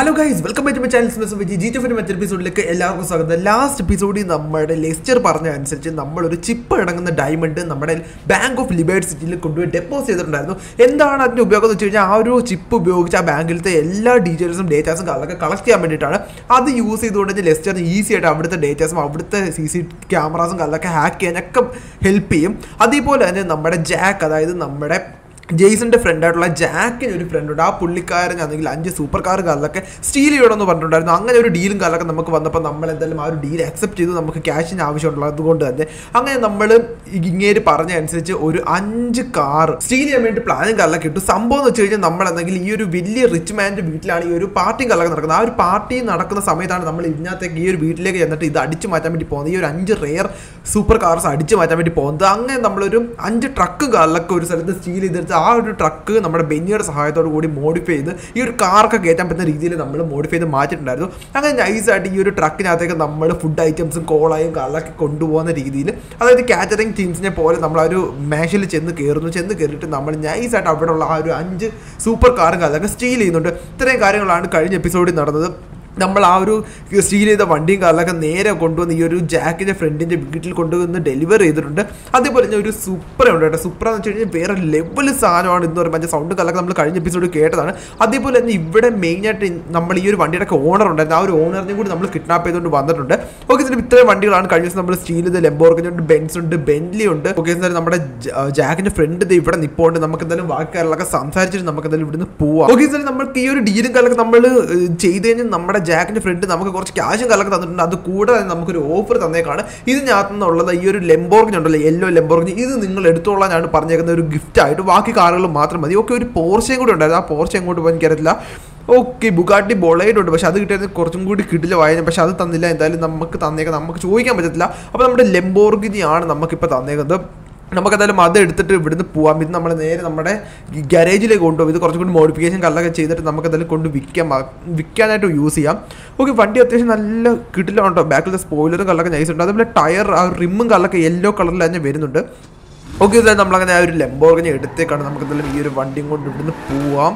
Hello guys welcome back to my channel സ്മിസ് വിജി ജി ടുഫിന്റെ മറ്റൊരു എപ്പിസോഡിലേക്ക് എല്ലാവർക്കും സ്വാഗതം ലാസ്റ്റ് എപ്പിസോഡിൽ നമ്മുടെ ലെസ്റ്റർ പറഞ്ഞ അനുസരിച്ച് നമ്മളൊരു ചിപ്പ് അടങ്ങുന്ന ഡയമണ്ട് നമ്മുടെ ബാങ്ക് ഓഫ് ലിബേർട്ട് സിറ്റിയിൽ കൊണ്ടുപോയി ഡെപ്പോസിറ്റ് ചെയ്തിട്ടുണ്ടായിരുന്നു എന്താണ് അതിന്റെ ഉപയോഗം എന്ന് വെച്ച് കഴിഞ്ഞാൽ ആ ഒരു ചിപ്പ് ഉപയോഗിച്ച് ആ ബാങ്കിലത്തെ എല്ലാ ഡീറ്റെയിൽസും ഡേറ്റാസും കളൊക്കെ കളക്ട് ചെയ്യാൻ വേണ്ടിയിട്ടാണ് അത് യൂസ് ചെയ്തുകൊണ്ട് തന്നെ ലെസ്റ്ററിന് ഈസി ആയിട്ട് അവിടുത്തെ ഡേറ്റാസും അവിടുത്തെ സി സി ക്യാമറാസും കളൊക്കെ ഹാക്ക് ചെയ്യാനൊക്കെ ഹെൽപ്പ് ചെയ്യും അതേപോലെ തന്നെ നമ്മുടെ ജാക്ക് അതായത് നമ്മുടെ ജെയ്സന്റെ ഫ്രണ്ട് ആയിട്ടുള്ള ജാക്കിന് ഒരു ഫ്രണ്ട് ഉണ്ട് ആ പുള്ളിക്കാരനാണെങ്കിൽ അഞ്ച് സൂപ്പർ കാർ കാറിലൊക്കെ സ്റ്റീൽ ചെയ്യണമെന്ന് പറഞ്ഞിട്ടുണ്ടായിരുന്നു അങ്ങനെ ഒരു ഡീലും കാലൊക്കെ നമുക്ക് വന്നപ്പോൾ നമ്മൾ എന്തായാലും ആ ഒരു ഡീൽ അക്സെപ്റ്റ് ചെയ്തു നമുക്ക് ക്യാഷിന് ആവശ്യമുള്ളത് കൊണ്ട് തന്നെ അങ്ങനെ നമ്മൾ ഇങ്ങേര് പറഞ്ഞ അനുസരിച്ച് ഒരു അഞ്ച് കാർ സ്റ്റീൽ ചെയ്യാൻ വേണ്ടി പ്ലാനും കാറിലൊക്കെ ഇട്ടു സംഭവം എന്ന് വെച്ച് കഴിഞ്ഞാൽ നമ്മളെന്തെങ്കിൽ ഈ ഒരു വലിയ റിച്ച് മാൻ്റെ വീട്ടിലാണ് ഈ ഒരു പാർട്ടിയും കാലൊക്കെ നടക്കുന്നത് ആ ഒരു പാർട്ടി നടക്കുന്ന സമയത്താണ് നമ്മൾ ഇതിനകത്തേക്ക് ഈ ഒരു വീട്ടിലേക്ക് ചെന്നിട്ട് ഇത് അടിച്ചു മാറ്റാൻ വേണ്ടി പോകുന്നത് ഈ ഒരു അഞ്ച് റെയർ സൂപ്പർ കാർസ് അടിച്ചു മാറ്റാൻ വേണ്ടി പോകുന്നത് അങ്ങനെ നമ്മളൊരു അഞ്ച് ട്രക്ക് കാറിലൊക്കെ ഒരു സ്ഥലത്ത് സ്റ്റീൽ ചെയ്തെടുത്ത് ആ ഒരു ട്രക്ക് നമ്മുടെ ബെന്നിയുടെ സഹായത്തോടു കൂടി മോഡിഫൈ ചെയ്ത് ഈ ഒരു കാറൊക്കെ കയറ്റാൻ പറ്റുന്ന രീതിയിൽ നമ്മൾ മോഡിഫൈ ചെയ്ത് മാറ്റിയിട്ടുണ്ടായിരുന്നു അങ്ങനെ നൈസായിട്ട് ഈ ഒരു ട്രക്കിനകത്തേക്ക് നമ്മൾ ഫുഡ് ഐറ്റംസും കോളായും കാറിലൊക്കെ കൊണ്ടുപോകുന്ന രീതിയിൽ അതായത് കാറ്ററിംഗ് ടീംസിനെ പോലെ നമ്മൾ ആ ഒരു മേശയിൽ ചെന്ന് കയറുന്നു ചെന്ന് കയറിയിട്ട് നമ്മൾ നൈസായിട്ട് അവിടെയുള്ള ആ ഒരു അഞ്ച് സൂപ്പർ കാറും കാലൊക്കെ സ്റ്റീൽ ചെയ്യുന്നുണ്ട് ഇത്രയും കാര്യങ്ങളാണ് കഴിഞ്ഞ എപ്പിസോഡിൽ നടന്നത് നമ്മൾ ആ ഒരു സ്റ്റീൽ ചെയ്ത വണ്ടിയും കാറിലൊക്കെ നേരെ കൊണ്ടുവന്ന് ഈ ഒരു ജാക്കിൻ്റെ ഫ്രണ്ടിൻ്റെ വീട്ടിൽ കൊണ്ടുവന്ന് ഡെലിവറി ചെയ്തിട്ടുണ്ട് അതേപോലെ തന്നെ ഒരു സൂപ്പർ ഉണ്ട് കേട്ടോ സൂപ്പർ എന്ന് വെച്ച് കഴിഞ്ഞാൽ വേറെ ലെവൽ സാധനമാണ് എന്ന് പറയുമ്പോൾ അതിൻ്റെ സൗണ്ട് കാലൊക്കെ നമ്മൾ കഴിഞ്ഞ എപ്പിസോഡ് കേട്ടതാണ് അതേപോലെ തന്നെ ഇവിടെ മെയിനായിട്ട് നമ്മൾ ഈ ഒരു വണ്ടിയുടെ ഒക്കെ ഓണർ ഉണ്ടായിരുന്നു ആ ഒരു ഓണറിനെയും കൂടി നമ്മൾ കിഡ്നാപ്പ് ചെയ്തുകൊണ്ട് വന്നിട്ടുണ്ട് ഓക്കെ ഇതിന് ഇത്രയും വണ്ടികളാണ് കഴിഞ്ഞ ദിവസം നമ്മൾ സ്റ്റീൽ ചെയ്ത് ലെമ്പോർഗിന് ഉണ്ട് ബെൻസ് ഉണ്ട് ബെൻലി ഉണ്ട് ഓക്കെ എന്തായാലും നമ്മുടെ ജാക്കിൻ്റെ ഫ്രണ്ട് ഇത് ഇവിടെ നിപ്പോണ്ട് നമുക്ക് എന്തായാലും ബാക്കി കാര്യങ്ങളൊക്കെ സംസാരിച്ചിട്ട് നമുക്ക് എന്തായാലും ഇവിടുന്ന് പോവാം ഓക്കെ എന്തായാലും നമുക്ക് ഈ ഒരു ഡീലും കാലൊക്കെ നമ്മൾ ചെയ്ത് കഴിഞ്ഞാൽ നമ്മുടെ ജാക്കിന്റെ ഫ്രണ്ട് നമുക്ക് കുറച്ച് ക്യാഷും കലക്ക് തന്നിട്ടുണ്ട് അത് കൂടാതെ നമുക്കൊരു ഓഫർ തന്നേക്കാണ് ഇതിനകത്ത് നിന്നുള്ളത് ഈ ഒരു ലെമ്പോർഗിന് ഉണ്ടല്ലോ യെല്ലോ ലെമ്പോർഗിന് ഇത് നിങ്ങൾ എടുത്തോളാനാണ് പറഞ്ഞേക്കുന്ന ഒരു ഗിഫ്റ്റ് ആയിട്ട് ബാക്കി കാറുകൾ മാത്രം മതി ഓക്കെ ഒരു പോർച്ചയും കൂടി ഉണ്ടായിരുന്നു ആ പോർച്ച എങ്ങോട്ട് പോകാൻ എനിക്കറിയത്തില്ല ഓക്കെ ബുഗാട്ടി ബൊളൈഡ് ഉണ്ട് പക്ഷെ അത് കിട്ടിയത് കുറച്ചും കൂടി കിട്ടില്ല വായന പക്ഷെ അത് തന്നില്ല എന്തായാലും നമുക്ക് തന്നേക്കാം നമുക്ക് ചോദിക്കാൻ പറ്റത്തില്ല അപ്പോൾ നമ്മുടെ ലെമ്പോർഗിനിയാണ് നമുക്കിപ്പോൾ തന്നേക്കുന്നത് നമുക്ക് എന്തായാലും അത് എടുത്തിട്ട് ഇവിടുന്ന് പോവാം ഇത് നമ്മൾ നേരെ നമ്മുടെ ഗാരേജിലേക്ക് കൊണ്ടുപോകും ഇത് കുറച്ചും കൂടി മോഡിഫിക്കേഷൻ കല്ലൊക്കെ ചെയ്തിട്ട് നമുക്ക് എന്തായാലും കൊണ്ട് വിൽക്കാം വിൽക്കാനായിട്ട് യൂസ് ചെയ്യാം ഓക്കെ വണ്ടി അത്യാവശ്യം നല്ല കിട്ടില്ല ഉണ്ടോ ബാക്കിലത്തെ സ്പോയിലറും കല്ലൊക്കെ നൈസ് ഉണ്ട് അതുപോലെ ടയർ ആ റിമ്മും കല്ലൊക്കെ യെല്ലോ കളറിൽ തന്നെ വരുന്നുണ്ട് ഓക്കെ ഇതായത് നമ്മളങ്ങനെ ആ ഒരു ലെമ്പോർഗിനെ എടുത്തേക്കാണ് നമുക്ക് എന്തായാലും ഈ ഒരു വണ്ടിയും കൊണ്ട് ഇവിടുന്ന് പോവാം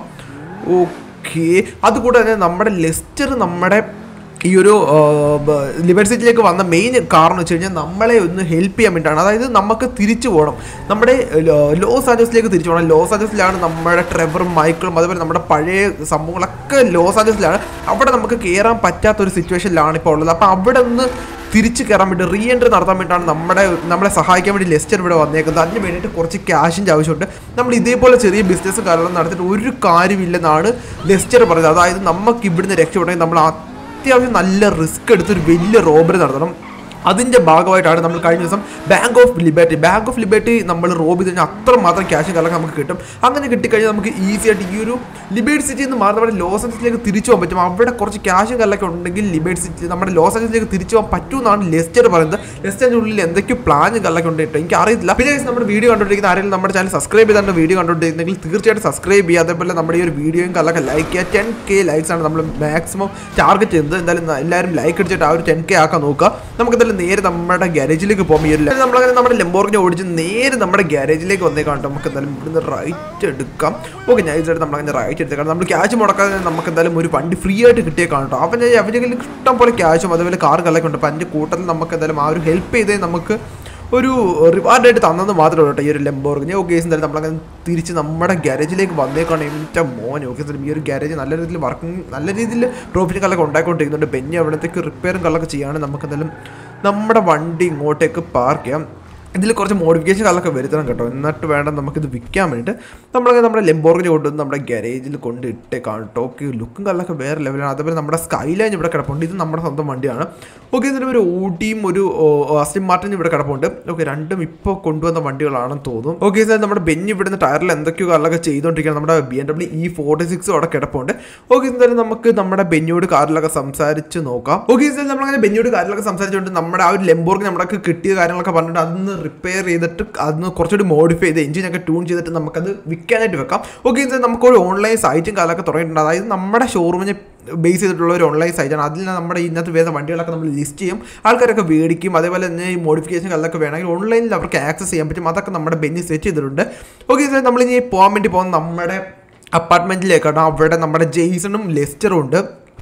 ഓക്കെ അതുകൂടാതെ തന്നെ നമ്മുടെ ലെസ്റ്റർ നമ്മുടെ ഈ ഒരു ലിബർസിറ്റിയിലേക്ക് വന്ന മെയിൻ കാരണം വെച്ച് കഴിഞ്ഞാൽ നമ്മളെ ഒന്ന് ഹെൽപ്പ് ചെയ്യാൻ വേണ്ടിയിട്ടാണ് അതായത് നമുക്ക് തിരിച്ചു പോകണം നമ്മുടെ ലോസ് ആഞ്ചൽസിലേക്ക് തിരിച്ചു പോകണം ലോസ് ആഞ്ചൽസിലാണ് നമ്മുടെ ട്രെവറും മൈക്കിളും അതുപോലെ നമ്മുടെ പഴയ സംഭവങ്ങളൊക്കെ ലോസ് ആഞ്ചൽസിലാണ് അവിടെ നമുക്ക് കയറാൻ പറ്റാത്ത ഒരു സിറ്റുവേഷനിലാണ് ഇപ്പോൾ ഉള്ളത് അപ്പോൾ അവിടെ നിന്ന് തിരിച്ച് കയറാൻ വേണ്ടി റീ എൻട്രി നടത്താൻ വേണ്ടിയിട്ടാണ് നമ്മുടെ നമ്മളെ സഹായിക്കാൻ വേണ്ടി ലെസ്റ്റർ ഇവിടെ വന്നേക്കുന്നത് അതിന് വേണ്ടിയിട്ട് കുറച്ച് ക്യാഷിൻ്റെ ആവശ്യമുണ്ട് നമ്മൾ ഇതേപോലെ ചെറിയ ബിസിനസ്സും കാര്യങ്ങളും നടത്തിയിട്ട് ഒരു കാര്യമില്ലെന്നാണ് ലെസ്റ്റർ പറയുന്നത് അതായത് നമുക്ക് ഇവിടുന്ന് രക്ഷപ്പെടണമെങ്കിൽ നമ്മൾ അത്യാവശ്യം നല്ല റിസ്ക് എടുത്തൊരു വലിയ റോബറി നടത്തണം അതിൻ്റെ ഭാഗമായിട്ടാണ് നമ്മൾ കഴിഞ്ഞ ദിവസം bank of liberty bank of liberty നമ്മൾ റോബ് ചെയ്ത് കഴിഞ്ഞാൽ അത്ര മാത്രം ക്യാഷും കാലൊക്കെ നമുക്ക് കിട്ടും അങ്ങനെ കിട്ടിക്കഴിഞ്ഞാൽ നമുക്ക് ഈസി ആയിട്ട് ഈ ഒരു ലിബേർട്ട് സിറ്റിയിൽ നിന്ന് മാറി നമ്മുടെ ലോസ് ആഞ്ചൽസിലേക്ക് തിരിച്ചു പോകാൻ പറ്റും അവിടെ കുറച്ച് ക്യാഷും കാലൊക്കെ ഉണ്ടെങ്കിൽ ലിബേർട്ട് സിറ്റി നമ്മുടെ ലോസ് ആഞ്ചൽസിലേക്ക് തിരിച്ചു പോകാൻ പറ്റുമെന്നാണ് ലെസ്റ്റർ പറയുന്നത് ലെസ്റ്ററിൻ്റെ ഉള്ളിൽ എന്തൊക്കെയോ പ്ലാനും കാലൊക്കെ ഉണ്ട് കേട്ടോ എനിക്ക് അറിയത്തില്ല പിന്നെ നമ്മുടെ വീഡിയോ കണ്ടുകൊണ്ടിരിക്കുന്ന ആരെങ്കിലും നമ്മുടെ ചാനൽ സബ്സ്ക്രൈബ് ചെയ്താണ്ട് വീഡിയോ കണ്ടുകൊണ്ടിരിക്കുന്നെങ്കിൽ തീർച്ചയായിട്ടും സബ്സ്ക്രൈബ് ചെയ്യുക അതേപോലെ നമ്മുടെ ഈ ഒരു വീഡിയോയും കാലൊക്കെ ലൈക്ക് ചെയ്യുക ടെൻ കെ ലൈക്സ് ആണ് നമ്മൾ മാക്സിമം ടാർഗറ്റ് ചെയ്യുന്നത് എന്തായാലും എല്ലാവരും ലൈക്ക് അടിച്ചിട്ട് ആ ഒരു ടെൻ കെ ആക്കാൻ നോക്കുക നമുക്ക് എന്തായാലും നേരെ നമ്മുടെ ഗാരേജിലേക്ക് പോകുമ്പോൾ ഈ ഒരു നമ്മളങ്ങനെ നമ്മുടെ ലെമ്പോർഗിനെ ഓടിച്ച് നേരെ നമ്മുടെ ഗാരേജിലേക്ക് വന്നേക്കാണ് നമുക്ക് എന്തായാലും ഇവിടുന്ന് റൈറ്റ് എടുക്കാം ഓക്കെ ഞാൻ ഇതായിട്ട് നമ്മളങ്ങനെ റൈറ്റ് എടുത്തേക്കാം നമ്മൾ ക്യാഷ് മുടക്കാതെ നമുക്ക് എന്തായാലും ഒരു വണ്ടി ഫ്രീ ആയിട്ട് കിട്ടിയേക്കാണ് കേട്ടോ അവൻ്റെ അവൻ്റെ കയ്യിൽ ഇഷ്ടം പോലെ ക്യാഷും അതുപോലെ കാർ കളൊക്കെ ഉണ്ട് അപ്പോൾ അതിൻ്റെ കൂട്ടത്തിൽ നമുക്ക് എന്തായാലും ആ ഒരു ഹെൽപ്പ് ചെയ്തേ നമുക്ക് ഒരു റിവാർഡായിട്ട് തന്നെന്ന് മാത്രമേ കേട്ടോ ഈ ഒരു ലെമ്പോർഗിനെ ഓക്കെ എന്തായാലും നമ്മളങ്ങനെ തിരിച്ച് നമ്മുടെ ഗാരേജിലേക്ക് വന്നേക്കാണ് എൻ്റെ മോൻ ഓക്കെ എന്തായാലും ഈ ഒരു ഗാരേജ് നല്ല രീതിയിൽ വർക്കിംഗ് നല്ല രീതിയിൽ പ്രോഫിറ്റ് കല്ലൊക്കെ ഉണ്ടായിക്കൊണ്ടിരിക്കുന്നുണ്ട് ബെന്നി അവിടത്തേക്ക് റിപ്പയറും കല്ലൊക്കെ ചെയ്യാണ് നമുക്ക് എന്തായാലും നമ്മുടെ വണ്ടി ഇങ്ങോട്ടേക്ക് പാർക്ക് ചെയ്യാം ഇതിൽ കുറച്ച് മോഡിഫിക്കേഷൻ കാലൊക്കെ വരുത്തണം കേട്ടോ എന്നിട്ട് വേണം നമുക്കിത് വിൽക്കാൻ വേണ്ടിയിട്ട് നമ്മളൊക്കെ നമ്മുടെ ലെമ്പോർഗിന് കൊണ്ടുവന്ന് നമ്മുടെ ഗാരേജിൽ കൊണ്ട് ഇട്ടേക്കാണ് കേട്ടോ ഓക്കെ ലുക്കും കാലൊക്കെ വേറെ ലെവലാണ് അതുപോലെ നമ്മുടെ സ്കൈ ലൈൻ ഇവിടെ കിടപ്പുണ്ട് ഇത് നമ്മുടെ സ്വന്തം വണ്ടിയാണ് ഓക്കെ ഇതിന് ഒരു ഊട്ടിയും ഒരു അസ്റ്റിൻ മാർട്ടിനും ഇവിടെ കിടപ്പുണ്ട് ഓക്കെ രണ്ടും ഇപ്പോൾ കൊണ്ടുവന്ന വണ്ടികളാണെന്ന് തോന്നും ഓക്കെ സാർ നമ്മുടെ ബെന്നി ഇവിടുന്ന് ടയറിൽ എന്തൊക്കെയോ കാറിലൊക്കെ ചെയ്തുകൊണ്ടിരിക്കുകയാണ് നമ്മുടെ B M W E forty six അവിടെ കിടപ്പുണ്ട് ഓക്കെ എന്തായാലും നമുക്ക് നമ്മുടെ ബെന്നിയോട് കാറിലൊക്കെ സംസാരിച്ച് നോക്കാം ഓക്കെ സാർ നമ്മളങ്ങനെ ബെന്നിയോട് കാറിലൊക്കെ സംസാരിച്ചുകൊണ്ട് നമ്മുടെ ആ ഒരു ലെമ്പോർഗിന് നമ്മുടെ കിട്ടിയ കാര്യങ്ങളൊക്കെ പറഞ്ഞിട്ട് അതൊന്ന് റിപ്പയർ ചെയ്തിട്ട് അതൊന്ന് കുറച്ചുകൂടി മോഡിഫൈ ചെയ്ത് എഞ്ചിനൊക്കെ ട്യൂൺ ചെയ്തിട്ട് നമുക്കത് വിൽക്കാനായിട്ട് വെക്കാം ഓക്കെ ഇത് നമുക്കൊരു ഓൺലൈൻ സൈറ്റും കാലൊക്കെ തുടങ്ങിയിട്ടുണ്ട് അതായത് നമ്മുടെ ഷോറൂമിനെ ബേസ് ചെയ്തിട്ടുള്ള ഒരു ഓൺലൈൻ സൈറ്റാണ് അതിൽ നമ്മുടെ ഇന്നത്തെ വരുന്ന വണ്ടികളൊക്കെ നമ്മൾ ലിസ്റ്റ് ചെയ്യും ആൾക്കാരൊക്കെ മേടിക്കും അതേപോലെ തന്നെ ഈ മോഡിഫിക്കേഷൻ കല്ലൊക്കെ വേണമെങ്കിൽ ഓൺലൈനിൽ അവർക്ക് ആക്സസ് ചെയ്യാൻ പറ്റും അതൊക്കെ നമ്മുടെ ബെന്നി സെറ്റ് ചെയ്തിട്ടുണ്ട് ഓക്കെ സാർ നമ്മളിനി പോകാൻ വേണ്ടി പോകുന്ന നമ്മുടെ അപ്പാർട്ട്മെൻറ്റിലേക്കാണ് അവിടെ നമ്മുടെ ജെയ്സണും ലെസ്റ്ററും ഉണ്ട്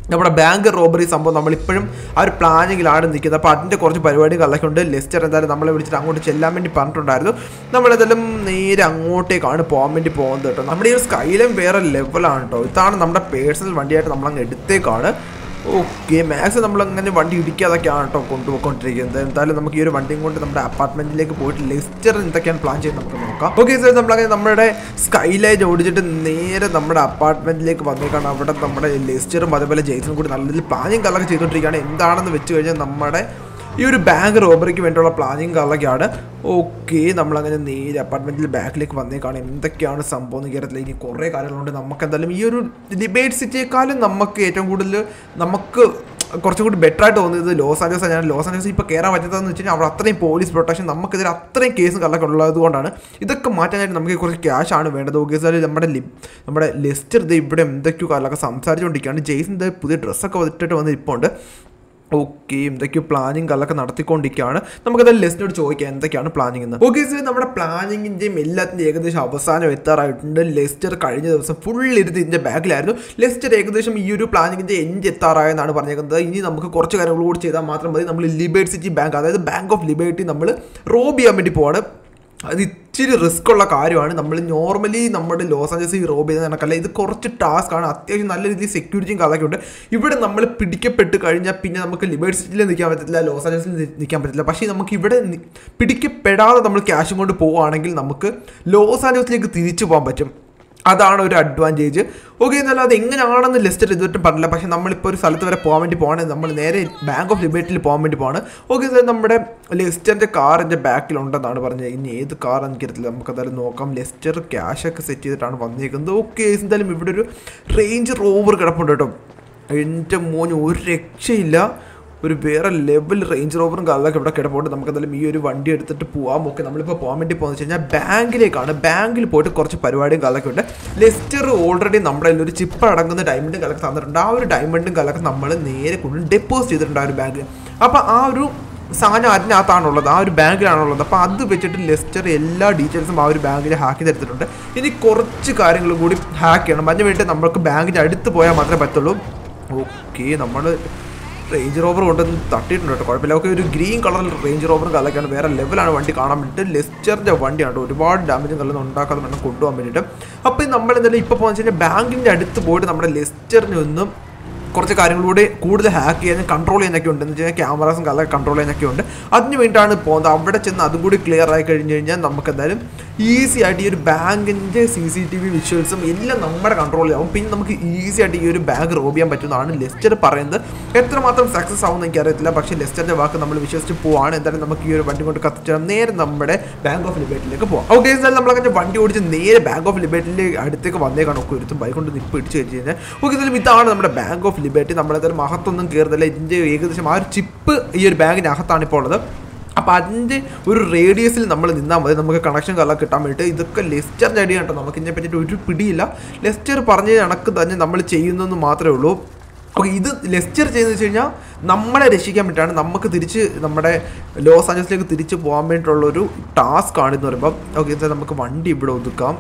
നമ്മുടെ ബാങ്ക് റോബറി സംഭവം നമ്മളിപ്പോഴും ആ ഒരു പ്ലാനിങ്ങിലാണ് നിൽക്കുന്നത് അപ്പോൾ അതിൻ്റെ കുറച്ച് പരിപാടികളൊക്കെ ഉണ്ട് ലെസ്റ്റർ എന്തായാലും നമ്മളെ വിളിച്ചിട്ട് അങ്ങോട്ട് ചെല്ലാൻ വേണ്ടി പറഞ്ഞിട്ടുണ്ടായിരുന്നു നമ്മളെന്തായാലും നേരെ അങ്ങോട്ടേക്കാണ് പോകാൻ വേണ്ടി പോകുന്നത് കേട്ടോ നമ്മുടെ ഈ ഒരു സ്കൈലം വേറെ ലെവലാണ് കേട്ടോ ഇതാണ് നമ്മുടെ പേഴ്സണൽ വണ്ടിയായിട്ട് നമ്മളങ്ങ് എടുത്തേക്കാണ് ഓക്കെ മാക്സ് നമ്മളങ്ങനെ വണ്ടി ഇടിക്കാതൊക്കെയാണ് കേട്ടോ കൊണ്ടുപോയിക്കൊണ്ടിരിക്കുന്നത് എന്തായാലും നമുക്ക് ഈ ഒരു വണ്ടിയും കൊണ്ട് നമ്മുടെ അപ്പാർട്ട്മെന്റിലേക്ക് പോയിട്ട് ലെസ്റ്റർ എന്തൊക്കെയാണ് പ്ലാൻ ചെയ്യുന്നത് നമുക്ക് നോക്കാം ഓക്കെ സാർ നമ്മളങ്ങനെ നമ്മുടെ സ്കൈലൈറ്റ് ഓടിച്ചിട്ട് നേരെ നമ്മുടെ അപ്പാർട്ട്മെന്റിലേക്ക് വന്നേക്കാണ് അവിടെ നമ്മുടെ ലെസ്റ്ററും അതേപോലെ ജെയ്സണും കൂടി നല്ല രീതിയിൽ പ്ലാനിങ് കളൊക്കെ ചെയ്തുകൊണ്ടിരിക്കുകയാണ് എന്താണെന്ന് വെച്ച് കഴിഞ്ഞാൽ നമ്മുടെ ഈ ഒരു ബാങ്ക് റോബറിക്ക് വേണ്ടിയുള്ള പ്ലാനിങ് കളൊക്കെയാണ് ഓക്കെ നമ്മളങ്ങനെ നേരെ അപ്പാർട്ട്മെന്റിൽ ബാക്കിലേക്ക് വന്നേക്കാണ് എന്തൊക്കെയാണ് സംഭവം എന്ന് കയറത്തില്ല ഇനി കുറേ കാര്യങ്ങളുണ്ട് നമുക്ക് എന്തായാലും ഈ ഒരു ഡിബേറ്റ് സിറ്റിയെക്കാളും നമുക്ക് ഏറ്റവും കൂടുതൽ നമുക്ക് കുറച്ചും കൂടി ബെറ്റർ ആയിട്ട് തോന്നിയത് ലോസ് ആഞ്ചലസ് ഞാൻ ലോസ് ആഞ്ചലസ് ഇപ്പോൾ കയറാൻ പറ്റാത്തതെന്ന് വെച്ച് കഴിഞ്ഞാൽ അവിടെ അത്രയും പോലീസ് പ്രൊട്ടക്ഷൻ നമുക്കെതിരെ അത്രയും കേസും കള്ളൊക്കെ ഉള്ളത് കൊണ്ടാണ് ഇതൊക്കെ മാറ്റാനായിട്ട് നമുക്ക് കുറച്ച് ക്യാഷ് ആണ് വേണ്ടത് ഓക്കെ സാർ നമ്മുടെ ലിപ് നമ്മുടെ ലെസ്റ്റർ ഇത് ഇവിടെ എന്തൊക്കെയോ കാലമൊക്കെ സംസാരിച്ചുകൊണ്ടിരിക്കുകയാണ് ജെയ്സൺ ഇത് പുതിയ ഡ്രസ്സൊക്കെ വന്നിട്ട് വന്ന് ഇപ്പോൾ ഉണ്ട് ഓക്കെ എന്തൊക്കെയോ പ്ലാനിങ് കല്ലൊക്കെ നടത്തിക്കൊണ്ടിരിക്കുകയാണ് നമുക്കത് ലെസ്റ്റിനോട് ചോദിക്കാം എന്തൊക്കെയാണ് പ്ലാനിങ് എന്ന് ഓക്കെ സാർ നമ്മുടെ പ്ലാനിങ്ങിൻ്റെയും എല്ലാത്തിൻ്റെയും ഏകദേശം അവസാനം എത്താറായിട്ടുണ്ട് ലെസ്റ്റർ കഴിഞ്ഞ ദിവസം ഫുൾ ഇരുന്ന് ഇതിൻ്റെ ബാക്കിലായിരുന്നു ലെസ്റ്റർ ഏകദേശം ഈ ഒരു പ്ലാനിങ്ങിൻ്റെ എൻഡ് എത്താറായെന്നാണ് പറഞ്ഞേക്കുന്നത് ഇനി നമുക്ക് കുറച്ച് കാര്യങ്ങൾ കൂടി ചെയ്താൽ മാത്രം മതി നമ്മൾ ലിബേർട്ട് സിറ്റി ബാങ്ക് അതായത് ബാങ്ക് ഓഫ് ലിബേർട്ടി നമ്മൾ റോബ് ചെയ്യാൻ വേണ്ടി പോവാണ് അത് ഇച്ചിരി റിസ്ക് ഉള്ള കാര്യമാണ് നമ്മൾ നോർമലി നമ്മുടെ ലോസ് ആഞ്ചലസ് ഈ റോബ് ചെയ്യുന്ന കണക്കല്ല ഇത് കുറച്ച് ടാസ്ക് ആണ് അത്യാവശ്യം നല്ല രീതിയിൽ സെക്യൂരിറ്റിയും കഥയൊക്കെ ഉണ്ട് ഇവിടെ നമ്മൾ പിടിക്കപ്പെട്ട് കഴിഞ്ഞാൽ പിന്നെ നമുക്ക് ലിബേർട്ട് സിറ്റിയിൽ നിൽക്കാൻ പറ്റത്തില്ല ലോസ് ആഞ്ചലസിൽ നിൽക്കാൻ പറ്റില്ല പക്ഷേ നമുക്ക് ഇവിടെ നി- പിടിക്കപ്പെടാതെ നമ്മൾ ക്യാഷും കൊണ്ട് പോവുകയാണെങ്കിൽ നമുക്ക് ലോസ് ആഞ്ചലസിലേക്ക് തിരിച്ചു പോകാൻ പറ്റും അതാണ് ഒരു അഡ്വാൻറ്റേജ് ഓക്കെ എന്നാലും അത് എങ്ങനെയാണെന്ന് ലിസ്റ്റ് ഇതുവരെ പറഞ്ഞില്ല പക്ഷെ നമ്മളിപ്പോൾ ഒരു സ്ഥലത്ത് വരെ പോകാൻ വേണ്ടി പോകണമെങ്കിൽ നമ്മൾ നേരെ ബാങ്ക് ഓഫ് ലിബർട്ടിയിൽ പോകാൻ വേണ്ടി പോവാണ് ഓക്കെ സാർ നമ്മുടെ ലെസ്റ്ററിൻ്റെ കാറിൻ്റെ ബാക്കിലുണ്ടെന്നാണ് പറഞ്ഞത് ഇനി ഏത് കാർ എനിക്കറിയത്തില്ല നമുക്ക് എന്തായാലും നോക്കാം ലെസ്റ്റർ ക്യാഷൊക്കെ സെറ്റ് ചെയ്തിട്ടാണ് വന്നേക്കുന്നത് ഓക്കെ എന്തായാലും ഇവിടെ ഒരു റേഞ്ച് റോവർ കിടപ്പുണ്ട് കേട്ടോ എൻ്റെ മോന് ഒരു രക്ഷയില്ല ഒരു വേറെ ലെവൽ റേഞ്ച് റോവറും കാറിലൊക്കെ ഇവിടെ കിടപ്പുണ്ട് നമുക്ക് എന്തായാലും ഈ ഒരു വണ്ടി എടുത്തിട്ട് പോകാം ഓക്കെ നമ്മളിപ്പോൾ പോകാൻ വേണ്ടി പോകുന്നത് വെച്ച് കഴിഞ്ഞാൽ ബാങ്കിലേക്കാണ് ബാങ്കിൽ പോയിട്ട് കുറച്ച് പരിപാടിയും കാലൊക്കെ ഉണ്ട് ലെസ്റ്റർ ഓൾറെഡി നമ്മുടെ കയ്യിൽ ഒരു ചിപ്പ് അടങ്ങുന്ന ഡയമണ്ടും കലക്ക് തന്നിട്ടുണ്ട് ആ ഒരു ഡയമണ്ടും കലക്ക് നമ്മൾ നേരെ കൊണ്ട് ഡെപ്പോസിറ്റ് ചെയ്തിട്ടുണ്ട് ആ ഒരു ബാങ്കിൽ അപ്പോൾ ആ ഒരു സാധനം അതിനകത്താണുള്ളത് ആ ഒരു ബാങ്കിലാണുള്ളത് അപ്പോൾ അത് വെച്ചിട്ട് ലെസ്റ്റർ എല്ലാ ഡീറ്റെയിൽസും ആ ഒരു ബാങ്കിൽ ഹാക്ക് ചെയ്തെടുത്തിട്ടുണ്ട് ഇനി കുറച്ച് കാര്യങ്ങളും കൂടി ഹാക്ക് ചെയ്യണം അതിന് വേണ്ടി നമുക്ക് ബാങ്കിൻ്റെ അടുത്ത് പോയാൽ മാത്രമേ പറ്റുള്ളൂ ഓക്കെ നമ്മൾ റേഞ്ച് റോവർ കൊണ്ടുവന്ന് തട്ടിയിട്ടുണ്ട് കേട്ടോ കുഴപ്പമില്ല ഒക്കെ ഒരു ഗ്രീൻ കളറിൽ റേഞ്ച് റോവറും കലക്കാണ് വേറെ ലെവലാണ് വണ്ടി കാണാൻ വേണ്ടിയിട്ട് ലെസ്റ്ററിൻ്റെ വണ്ടിയാണ് കേട്ടോ. ഒരുപാട് ഡാമേജും കല്ലൊന്നും ഉണ്ടാക്കാതെ വേണം കൊണ്ടുപോകാൻ വേണ്ടിയിട്ട് അപ്പോൾ നമ്മൾ എന്തായാലും ഇപ്പോൾ പോകുന്ന വെച്ച് കഴിഞ്ഞാൽ ബാങ്കിൻ്റെ അടുത്ത് പോയിട്ട് നമ്മുടെ ലെസ്റ്ററിനെ ഒന്നും കുറച്ച് കാര്യങ്ങളിലൂടെ കൂടുതൽ ഹാക്ക് ചെയ്യാനും കൺട്രോൾ ചെയ്യാനൊക്കെ ഉണ്ട് എന്ന് വെച്ച് കഴിഞ്ഞാൽ ക്യാമറാസും കല കൺട്രോൾ ചെയ്യാനൊക്കെ ഉണ്ട് അതിന് വേണ്ടിയിട്ടാണ് പോകുന്നത് അവിടെ ചെന്ന് അതും കൂടി ക്ലിയർ ആയി കഴിഞ്ഞ് കഴിഞ്ഞാൽ നമുക്ക് എന്തായാലും ഈസി ആയിട്ട് ഈ ഒരു ബാങ്കിൻ്റെ സി സി ടി വി വിഷ്വൽസും എല്ലാം നമ്മുടെ കൺട്രോളിലാവും പിന്നെ നമുക്ക് ഈസി ആയിട്ട് ഈ ഒരു ബാങ്ക് റോബ് ചെയ്യാൻ പറ്റുന്നതാണ് ലെസ്റ്റർ പറയുന്നത് എത്രമാത്രം സക്സസ് ആവുമെന്ന് എനിക്കറിയത്തില്ല പക്ഷേ ലെസ്റ്ററിൻ്റെ വാക്ക് നമ്മൾ വിശ്വസിച്ച് പോവാണ് എന്തായാലും നമുക്ക് ഈ ഒരു വണ്ടി കൊണ്ട് കത്തിച്ചാൽ നേരെ നമ്മുടെ ബാങ്ക് ഓഫ് ലിബേറ്റിലേക്ക് പോകാം ഓക്കെ എന്തായാലും നമ്മളങ്ങനെ വണ്ടി ഓടിച്ച് നേരെ ബാങ്ക് ഓഫ് ലിബേറ്റിലെ അടുത്തേക്ക് വന്നേക്കാണ് ഒക്കെ ഒരുത്തും ബൈക്ക് കൊണ്ട് നിപ്പ് ഇടിച്ച് വെച്ച് കഴിഞ്ഞാൽ ഓക്കെ എന്തായാലും ഇതാണ് നമ്മുടെ ബാങ്ക് ഓഫ് ലിബേറ്റി നമ്മളെന്തായാലും മഹത്തൊന്നും കയറുന്നില്ല ഇതിൻ്റെ ഏകദേശം ആ ഒരു ചിപ്പ് ഈ ഒരു ബാങ്കിൻ്റെ അകത്താണ് ഇപ്പോൾ ഉള്ളത് അപ്പോൾ അതിൻ്റെ ഒരു റേഡിയസിൽ നമ്മൾ നിന്നാൽ മതി നമുക്ക് കണക്ഷൻ കല കിട്ടാൻ വേണ്ടിയിട്ട് ഇതൊക്കെ ലെസ്റ്ററിൻ്റെ ഐഡിയ കേട്ടോ നമുക്ക് ഇതിനെ പറ്റിയിട്ട് ഒരു പിടിയില്ല ലെസ്റ്റർ പറഞ്ഞ കണക്ക് തന്നെ നമ്മൾ ചെയ്യുന്നെന്ന് മാത്രമേ ഉള്ളൂ ഓക്കെ ഇത് ലെസ്റ്റർ ചെയ്യുന്നത് വെച്ച് കഴിഞ്ഞാൽ നമ്മളെ രക്ഷിക്കാൻ വേണ്ടിയിട്ടാണ് നമുക്ക് തിരിച്ച് നമ്മുടെ ലോസ് ആഞ്ചലസിലേക്ക് തിരിച്ച് പോകാൻ വേണ്ടിയിട്ടുള്ളൊരു ടാസ്ക് ആണ് എന്ന് പറയുമ്പോൾ ഓക്കെ എന്താ നമുക്ക് വണ്ടി ഇവിടെ ഒതുക്കാം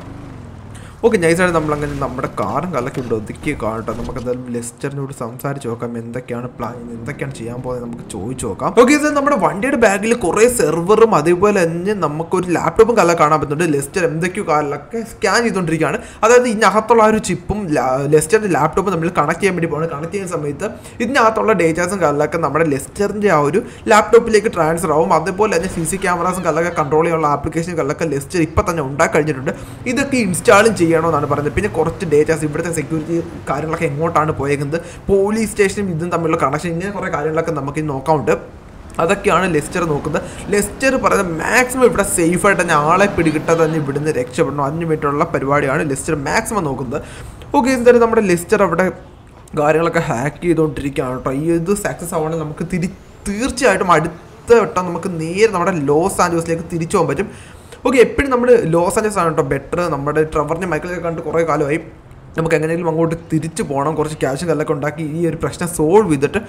ഓക്കെ നൈസായിട്ട് നമ്മളങ്ങനെ നമ്മുടെ കാറും കലക്കി ഇവിടെ ഒതുക്കി കാണട്ടോ നമുക്ക് എന്തായാലും ലെസ്റ്ററിനോട് സംസാരിച്ച് നോക്കാം എന്തൊക്കെയാണ് പ്ലാൻ എന്തൊക്കെയാണ് ചെയ്യാൻ പോകുന്നത് നമുക്ക് ചോദിച്ചു നോക്കാം ഓക്കെ സാർ നമ്മുടെ വണ്ടിയുടെ ബാഗിൽ കുറേ സെർവറും അതേപോലെ തന്നെ നമുക്കൊരു ലാപ്ടോപ്പും കല കാണാൻ പറ്റുന്നുണ്ട് ലെസ്റ്റർ എന്തൊക്കെയോ കാലിലൊക്കെ സ്കാൻ ചെയ്തുകൊണ്ടിരിക്കുകയാണ് അതായത് ഇതിനകത്തുള്ള ആ ഒരു ചിപ്പും ലെസ്റ്ററിൻ്റെ ലാപ്ടോപ്പും നമ്മൾ കണക്ട് ചെയ്യാൻ വേണ്ടി പോകണം കണക്ട് ചെയ്യുന്ന സമയത്ത് ഇതിനകത്തുള്ള ഡേറ്റാസും കല്ലൊക്കെ നമ്മുടെ ലെസ്റ്ററിൻ്റെ ആ ഒരു ലാപ്ടോപ്പിലേക്ക് ട്രാൻസ്ഫർ ആവും അതേപോലെ തന്നെ സി സി ക്യാമറാസും കല്ലൊക്കെ കൺട്രോൾ ചെയ്യാനുള്ള ആപ്ലിക്കേഷൻ കല്ലൊക്കെ ലെസ്റ്റർ ഇപ്പം തന്നെ ഉണ്ടാക്കി കഴിഞ്ഞിട്ടുണ്ട് ഇതൊക്കെ ഇൻസ്റ്റാളും ചെയ്യണമെന്നാണ് പറഞ്ഞത് പിന്നെ കുറച്ച് ഡേറ്റാസ് ഇവിടുത്തെ സെക്യൂരിറ്റി കാര്യങ്ങളൊക്കെ എങ്ങോട്ടാണ് പോയേക്കുന്നത് പോലീസ് സ്റ്റേഷനും ഇതും തമ്മിലുള്ള കണക്ഷൻ ഇങ്ങനെ കുറേ കാര്യങ്ങളൊക്കെ നമുക്ക് ഇനി നോക്കാറുണ്ട് അതൊക്കെയാണ് ലെസ്റ്റർ നോക്കുന്നത് ലെസ്റ്റർ പറയുന്നത് മാക്സിമം ഇവിടെ സേഫ് ആയിട്ട് തന്നെ ആളെ പിടികിട്ടാതെ തന്നെ ഇവിടുന്ന് രക്ഷപ്പെടണം അതിന് വേണ്ടിയിട്ടുള്ള പരിപാടിയാണ് ലെസ്റ്റർ മാക്സിമം നോക്കുന്നത് ഓക്കെ എന്തായാലും നമ്മുടെ ലെസ്റ്റർ അവിടെ കാര്യങ്ങളൊക്കെ ഹാക്ക് ചെയ്തുകൊണ്ടിരിക്കുകയാണ് കേട്ടോ ഈ ഇത് സക്സസ് ആവണമെങ്കിൽ നമുക്ക് തിരി തീർച്ചയായിട്ടും അടുത്ത വട്ടം നമുക്ക് നേരെ നമ്മുടെ ലോസ് ആഞ്ചലസിലേക്ക് തിരിച്ചു പോകാൻ പറ്റും ഓക്കെ എപ്പോഴും നമ്മൾ ലോസ് ആഞ്ചലസ് ആണ് കേട്ടോ ബെറ്റർ നമ്മുടെ ട്രവറിനെ മൈക്കിളൊക്കെ കണ്ട് കുറേ കാലമായി നമുക്ക് എങ്ങനെയെങ്കിലും അങ്ങോട്ട് തിരിച്ചു പോകണം കുറച്ച് ക്യാഷും കല്ലൊക്കെ ഉണ്ടാക്കി ഈ ഒരു പ്രശ്നം സോൾവ് ചെയ്തിട്ട്